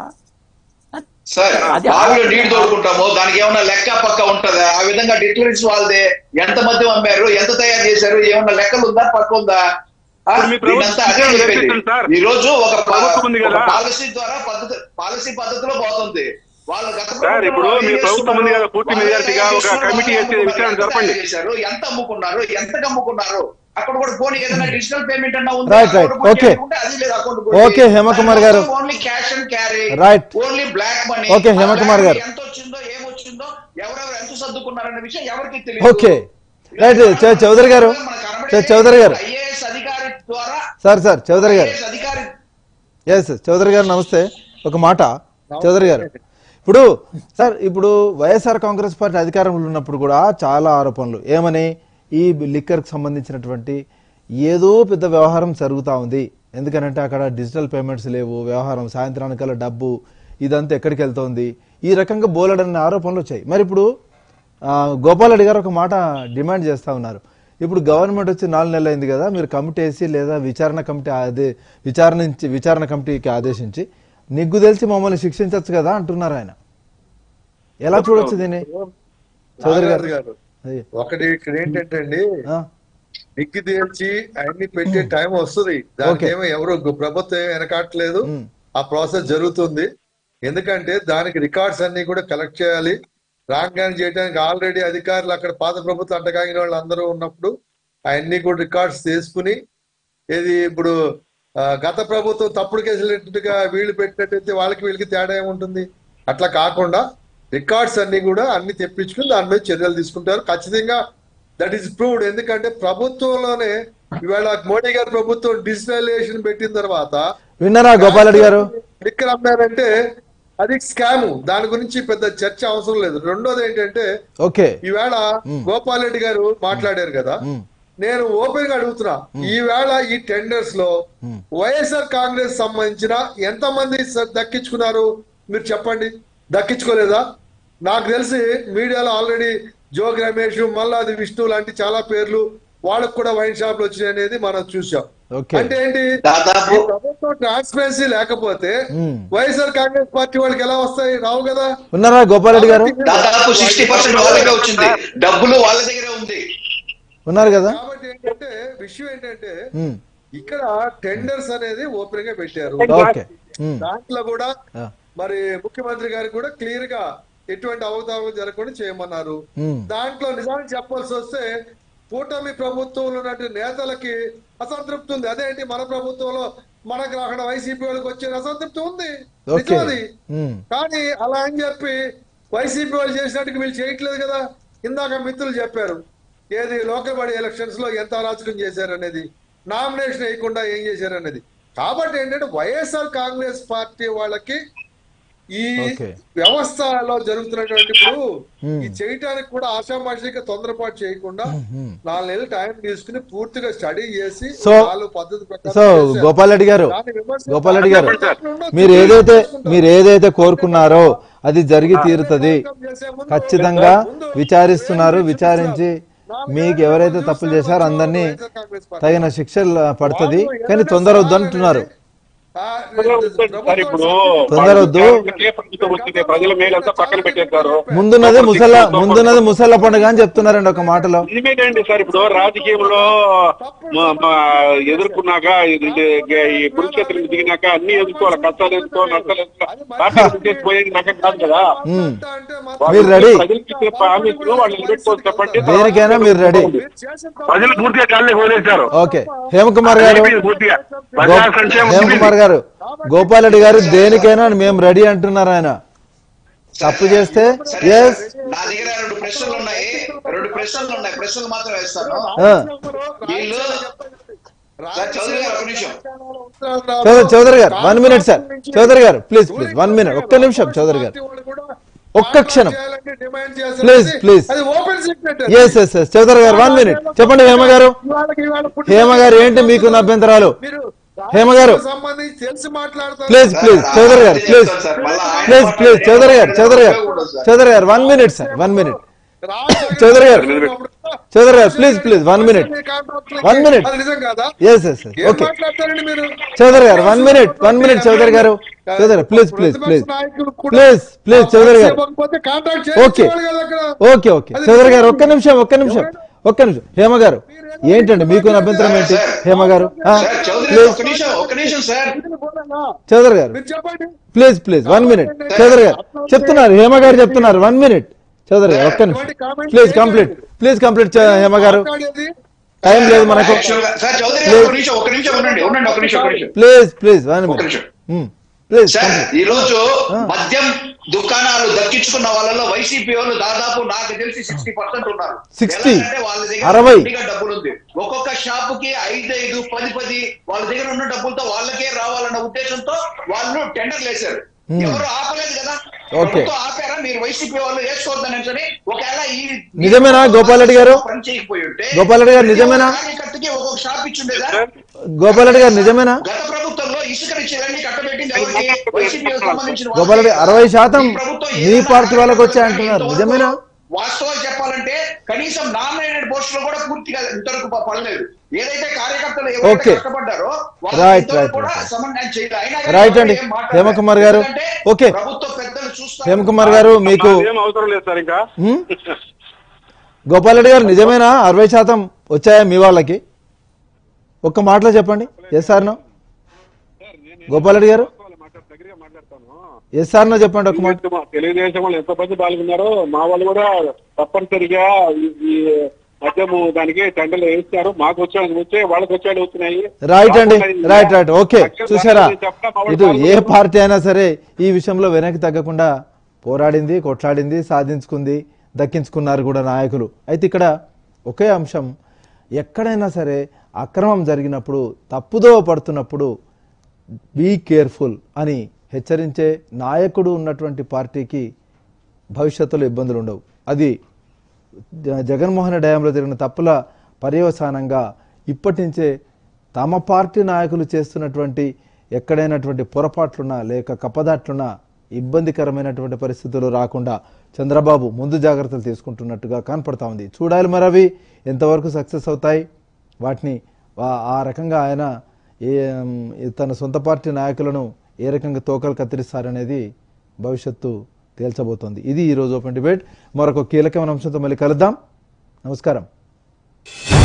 సార్ అది బావిలో నీళ్లు తోడుకుంటాము దానికి ఏమన్నా లెక్క పక్క ఉంటదా ఆ విధంగా డిక్లరెన్స్ వాళ్ళదే ఎంత మధ్య అమ్మారు ఎంత తయారు చేశారు ఏమన్నా లెక్కలు ఉందా పక్క ఉందా ఆ? ఇప్పుడు మీ ప్రభుత్వం వీళ్ళంతా అదే ఉద్యోగం చెప్పేది. నేర్పిస్తుంది సార్. ఈ రోజు ఒక ప- ప్రభుత్వం ఉంది కదా. ఒక పాలసీ ద్వారా పద్ధతి పాలసీ పద్ధతిలో పోతుంది వాళ్ళు గత సార్, ఇప్పుడు ప్రభుత్వంలో మీ ఏం ప్రభుత్వం ఉంది కదా, పూర్తి వాళ్ళు మెజారిటీగా ఏం ఒక చేస్తున్నారు? కమిటీ వేసి వాళ్ళు విచారణ ఎంత జరపండి. చేశారు ఎంత అమ్ముకున్నారు ఎంత అమ్ముకున్నారు అక్కడ కూడా పోనీ ఏదైనా డిజిటల్ పేమెంట్ అన్నా ఉంది Right, right. Okay. అది లేదు account Okay, Hemakumar garu. Only cash and carry Right. Only black money Okay, Hemakumar garu. ఎంత వచ్చిందో ఏమొచ్చిందో ఎవరెవరు ఎంత సర్దుకున్నారన్న విషయం ఎవరికి తెలియదు ఓకే రైట్ చౌ- చౌదరి గారు చౌ- చౌదరి గారు ఐఏఎస్ అధికారి ద్వారా సార్ సార్ చౌదరి గారు ఐఏఎస్ అధికారి ఎస్ చౌదరి గారు నమస్తే ఒక మాట చౌదరి గారు ఇప్పుడు సార్ ఇప్పుడు వైఎస్ఆర్ కాంగ్రెస్ పార్టీ అధికారంలో ఉన్నప్పుడు కూడా చాలా ఆరోపణలు ఏమని ఈ లిక్కర్కి సంబంధించినటువంటి ఏదో పెద్ద వ్యవహారం జరుగుతూ ఉంది ఎందుకనంటే అక్కడ డిజిటల్ పేమెంట్స్ లేవు వ్యవహారం సాయంత్రానికల్లా డబ్బు ఇదంతా ఎక్కడికి వెళ్తోంది ఈ రకంగా బోలెడన్ని ఆరోపణలు వచ్చాయి మరి ఇప్పుడు ఆ, గోపాల్ రెడ్డి గారు ఒక మాట డిమాండ్ చేస్తా ఉన్నారు ఇప్పుడు గవర్నమెంట్ వచ్చి నాలుగు నెలలు అయింది కదా మీరు కమిటీ వేసి లేదా విచారణ కమిటీ ఆదే విచారణ విచారణ కమిటీకి ఆదేశించి నిగ్గు తెలిసి మమ్మల్ని శిక్షించవచ్చు కదా అంటున్నారు ఆయన ఎలా చూడొచ్చు దీన్ని చౌదరి గారు గారు అయ్యి. ఒకటి ఇక్కడ ఏంటంటే అండి ఆ, నిగ్గి తేల్చి అన్ని పెట్టే టైం వస్తుంది దానికి Okay. ఏమో ఎవరు గు- ప్రభుత్వం ఏమీ వెనకాట్లేదు ఉమ్, ఆ ప్రాసెస్ జరుగుతుంది ఎందుకంటే దానికి రికార్డ్స్ అన్ని కూడా కలెక్ట్ చేయాలి రాంగాన్ చేయడానికి ఆల్రెడీ అధికారులు అక్కడ పాత ప్రభుత్వం అంటగాగిన వాళ్ళు అందరూ ఉన్నప్పుడు అవన్నీ కూడా రికార్డ్స్ తీసుకుని ఏది ఇప్పుడు ఆ, గత ప్రభుత్వం తప్పుడు కేసులుగా వీళ్ళు పెట్టినట్టయితే వాళ్ళకి వీళ్ళకి తేడా ఏముంటుంది అట్లా కాకుండా రికార్డ్స్ అన్ని కూడా అన్ని తెప్పించుకుని దాని మీద చర్యలు తీసుకుంటారు ఖచ్చితంగా దట్ ఈస్ ప్రూవ్డ్ ఎందుకంటే ప్రభుత్వంలోనే ఇవాళ మోడీ గారి ప్రభుత్వం డిజిటలైజేషన్ పెట్టిన తర్వాత విన్నారా గోపాల్ రెడ్డి గారు లిక్కర్ అమ్మారంటే అది స్కామ్ దాని గురించి పెద్ద చర్చ అవసరం లేదు రెండోది ఏంటంటే ఓకే ఈవేళ గోపాల్ రెడ్డి గారు మాట్లాడారు కదా ఉమ్, నేను ఓపెన్ గా అడుగుతున్నా ఈవేళ ఈ టెండర్స్ లో Hmm. వైఎస్ఆర్ కాంగ్రెస్ సంబంధించిన ఎంత మంది స- దక్కించుకున్నారు మీరు చెప్పండి దక్కించుకోలేదా నాకు తెలిసి మీడియాలో ఆల్రెడీ జోగ్ రమేష్ మల్లాది విష్ణు లాంటి చాలా పేర్లు వాళ్ళకు కూడా వైన్ షాప్లు వచ్చినాయి అనేది మనం చూసాం ఓకే అంటే ఏంటి దాదాపు ఈ ప్రభుత్వం ట్రాన్స్పరెన్సీ లేకపోతే ఉమ్. వైఎస్ఆర్ కాంగ్రెస్ పార్టీ వాళ్ళకి ఎలా వస్తాయి రావు కదా ఉన్నారా గోపాల్ రెడ్డి గారు దాదాపు సిక్స్టీ పర్సెంట్ వాళ్ళకే వచ్చింది డబ్బులు వాళ్ళ దగ్గరే ఉంది ఉన్నారు కదా కాబట్టి ఏంటంటే విషయం ఏంటంటే ఉమ్, ఇక్కడ టెండర్స్ అనేది ఓపెన్ గా పెట్టారు ఓకే ఉమ్, దాంట్లో కూడా ఆ, మరి ముఖ్యమంత్రి గారికి కూడా క్లియర్ గా ఎటువంటి అవతారం జరగకుండా చేయమన్నారు ఉమ్, దాంట్లో నిజానికి చెప్పాల్సి వస్తే కూటమి ప్రభుత్వంలో ఉన్నటువంటి నేతలకి అసంతృప్తి ఉంది అదేంటి మన ప్రభుత్వంలో మనకు రాకుండా వైసీపీ వాళ్ళకి వచ్చే అసంతృప్తి ఉంది ఓకే నిజం అది ఉమ్, కానీ అలా అని చెప్పి వైసీపీ వాళ్ళు చేసినట్టుగా వీళ్ళు చేయట్లేదు కదా ఇందాక మిత్రులు చెప్పారు ఏది లోకల్ బాడీ ఎలక్షన్స్ లో ఎంత అరాచకం చేశారు అనేది నామినేషన్ వేయకుండా ఏం చేశారు అనేది కాబట్టి ఏంటంటే వైఎస్ఆర్ కాంగ్రెస్ పార్టీ వాళ్ళకి ఈ ఓకే. వ్యవస్థలో జరుగుతున్నటువంటి ఇప్పుడు Hmm. ఈ చేయటానికి కూడా ఆశామాషిగా తొందరపాటు చేయకుండా ఉమ్. నాలుగు నెలలు టైం తీసుకుని పూర్తిగా స్టడీ చేసి So- వాళ్ళు పద్ధతి ప్రకారం సో చేశారు. గోపాల్ రెడ్డి గారు దాన్ని విమర్శ- గోపాల్ రెడ్డి గారు ఉండొచ్చు. మీరు ఏదైతే మీరు ఏదైతే కోరుకున్నారో అది జరిగి తీరుతుంది ఖచ్చితంగా విచారిస్తున్నారు విచారించి మీకు ఎవరైతే తప్పులు చేశారో అందరినీ తగిన శిక్షలు పడుతుంది కానీ తొందర వద్దంటున్నారు సార్ ఇప్పుడు తొందర వద్దు. ప్రభుత్వం వచ్చింది ప్రజల మేలంతా పక్కన పెట్టేస్తారు ముందున్నది ముసల ముందున్నది ముసల పండుగ అని చెప్తున్నారండి ఒక మాటలో నిజమేంటండి సార్ ఇప్పుడు రాజకీయంలో మ- మ- ఎదుర్కొన్నాక ఇది- ఇది- ఈ కురుక్షేత్రం దిగినాక అన్ని ఎదుర్కోవాలి కష్టాలు ఎదుర్కోవాలి నష్టాలు ఎదుర్కోవాలి పార్టీ చేసి పోయేది నాకు కాదు కదా ఉమ్. అంటే మీరు రెడీ ప్రజలకు ఇచ్చే హామీలు వాళ్ళు నిలబెట్టుకోవచ్చు చెప్పండి దేనికైనా మీరు రెడీ ప్రజలు పూర్తిగా కాళ్ళని వదిలేశారు ఓకే హేమకుమార్ గారు అయిపోయింది పూర్తిగా ప్రజా గో- సంక్షేమం హేమకుమార్ గారు గోపాల్ రెడ్డి గారు దేనికైనా మేము రెడీ అంటున్నారు ఆయన తప్పు చేస్తే సరే ఎస్ సార్, నా దగ్గర రెండు ప్రశ్నలు ఉన్నాయి రెండు ప్రశ్నలు ఉన్నాయి ప్రశ్నలు మాత్రం వేస్తాను వీళ్ళు సార్ చౌదరి గారు ఒక నిమిషం Chowdary Chowdary garu one minute sir Chowdary garu please please one minute ఒక్క నిమిషం చౌదరి గారు ఒక్క క్షణం. Please, please. అది open secret yes yes yes Chowdary garu one minute చెప్పండి హేమ గారు హేమ గారు ఏంటి మీకు అభ్యంతరాలు హేమ గారు. సంబంధించి తెలిసి మాట్లాడతారు please please Chowdary garu please sir, మళ్ళా ఆయన ప్లీజ్ ప్లీజ్ చౌదరి గారు చౌదరి గారు ఉపయోగం ఉండదు sir. Chowdary garu one minute sir one minute Chowdary garu Chowdary garu please please one minute One minute. అది నిజం కాదా ఎస్ ఎస్ ఏం ఓకే మాట్లాడతారండి మీరు Chowdary garu one minute one minute Chowdary garu Chowdary garu please please please please please Chowdary garu contact okay. చేయాలి కదా అక్కడ ఓకే ఓకే చౌదరి గారు ఒక్క నిమిషం ఒక్క నిమిషం ఒక్క నిమిషం హేమ గారు ఏంటండి మీకు అభ్యంతరం ఏంటి హేమ గాగారు ఆ, సార్ చౌదరి గారు ప్లీజ్ ఒక నిమిషం ఒక నిమిషం సార్ చౌదరి గారు మీరు చెప్పండి please please one minute Chowdary garu చెప్తున్నారు హేమ గారు చెప్తున్నారు వన్ మినిట్ చౌదరి గారు ఒక్క నిమిషం please complete please complete Hema garu మాట్లాడేది టైం లేదు మనకు యాక్చువల్ గా సార్ చౌదరి గారు ఒక నిమిషం ఒక నిమిషం ఉండండి ఉండండి ఒక నిమిషం ఒక నిమిషం ప్లీజ్ ప్లీజ్ వన్ ఒక మినిట్ నిమిషం ప్లీజ్ సార్ ఈ రోజు మద్యం దుకాణాలు దక్కించుకున్న వాళ్ళలో వైసీపీ వాళ్ళు దాదాపు నాకు తెలిసి సిక్స్టీ పర్సెంట్ ఉన్నారు 60, ఎలాగంటే వాళ్ళ దగ్గర 60. గట్టిగా డబ్బులు ఉంది ఒక్కొక్క షాప్ కి ఐదు ఐదు పది పది వాళ్ళ దగ్గర ఉన్న డబ్బులతో వాళ్ళకే రావాలన్న ఉద్దేశంతో వాళ్ళు టెండర్లు వేశారు ఎవరు ఆపలేదు కదా ఓకే. ప్రభుత్వం ఆపారా మీరు వైసీపీ వాళ్ళు వేసుకోవద్దని అని ఒకవేళ ఈ నిజమేనా గోపాల్ రెడ్డి గారు? పని చేయకపోయి ఉంటే గోపాల్ రెడ్డి గారు నిజమేనా? కార్యకర్తకి ఒక్కొక్క షాప్ ఇచ్చుండేదా గోపాల్ రెడ్డి గారు నిజమేనా గత ప్రభుత్వంలో ఇసుక ఇచ్చేవన్నీ కట్టబెట్టింది ఎవరికి వైసీపీకి సంబంధించిన వాళ్ళకి. గోపాల్ రెడ్డి అరవై శాతం ఈ ప్రభుత్వం మీ ఏదైనా పార్టీ వాళ్ళకి వచ్చాయి కార్యకర్తలకు అంటున్నారు ఇంతవరకు నిజమేనా వాస్తవాలు చెప్పాలంటే కనీసం నామినేటెడ్ పోస్టులు కూడా పూర్తిగా ఇంతవరకు ప- పడలేదు ఏదైతే కార్యకర్తలు ఎవరైతే Okay. కష్టపడ్డారో వాళ్ళు Right, ఇంతవరకు right, కూడా right. సమన్వయం చేయలేదు. అయినా కానీ Right ఎవరు అండి. ఏం మాట్లాడలేదు. హేమకుమార్ గారు. ఎందుకంటే Okay. ప్రభుత్వ పెద్దలు చూస్తారు. హేమకుమార్ గారు మీకు ఏం అవసరం లేదు సార్ ఇంకా హ్మ్? గోపాల్ రెడ్డి గారు నిజమేనా అరవై శాతం వచ్చాయా మీ వాళ్ళకి ఒక్క మాటలో చెప్పండి yes sir no Gopal Reddy garu దగ్గరగా మాట్లాడతాను ఎస్ సార్ నో చెప్పండి ఒక మాట తెలుగుదేశం తెలుగుదేశం వాళ్ళు ఎంతమంది పాల్గొన్నారో మా వాళ్ళు కూడా తప్పనిసరిగా ఈ- ఈ మద్యము దానికి టెండర్లు వేస్తారు మాకు వచ్చాడు వచ్చే వాళ్ళకి వచ్చాడు అవుతున్నాయి రైట్ అండి రైట్ రైట్ ఓకే లక్షల చూసారా దాకా చెప్పినా మా వాళ్ళు ఇటు ఏ పాల్గొన్నారు. పార్టీ అయినా సరే ఈ విషయంలో వెనక్కి తగ్గకుండా పోరాడింది కొట్లాడింది సాధించుకుంది దక్కించుకున్నారు కూడా నాయకులు అయితే ఇక్కడ ఒకే అంశం ఎక్కడైనా సరే అక్రమం జరిగినప్పుడు తప్పుదోవ పడుతున్నప్పుడు బీ కేర్ఫుల్ అని హెచ్చరించే నాయకుడు ఉన్నటువంటి పార్టీకి భవిష్యత్తులో ఇబ్బందులు ఉండవు అది జ- జగన్మోహన్ రెడ్డి హయాంలో జరిగిన తప్పుల పర్యవసానంగా ఇప్పటి నుంచే తమ పార్టీ నాయకులు చేస్తున్నటువంటి ఎక్కడైనటువంటి పొరపాట్లున్నా లేక కప్పదాట్లున్నా ఇబ్బందికరమైనటువంటి పరిస్థితులు రాకుండా చంద్రబాబు ముందు జాగ్రత్తలు తీసుకుంటున్నట్టుగా కనపడతా ఉంది చూడాలి మరి అవి ఎంతవరకు సక్సెస్ అవుతాయి వాటిని ఆ- ఆ రకంగా ఆయన ఏ తన సొంత పార్టీ నాయకులను ఏ రకంగా తోకలు కత్తిరిస్తారనేది భవిష్యత్తు తేల్చబోతోంది ఇది ఈరోజు ఓపెన్ డిబేట్ మరొక కీలకమైన అంశంతో మళ్ళీ కలుద్దాం నమస్కారం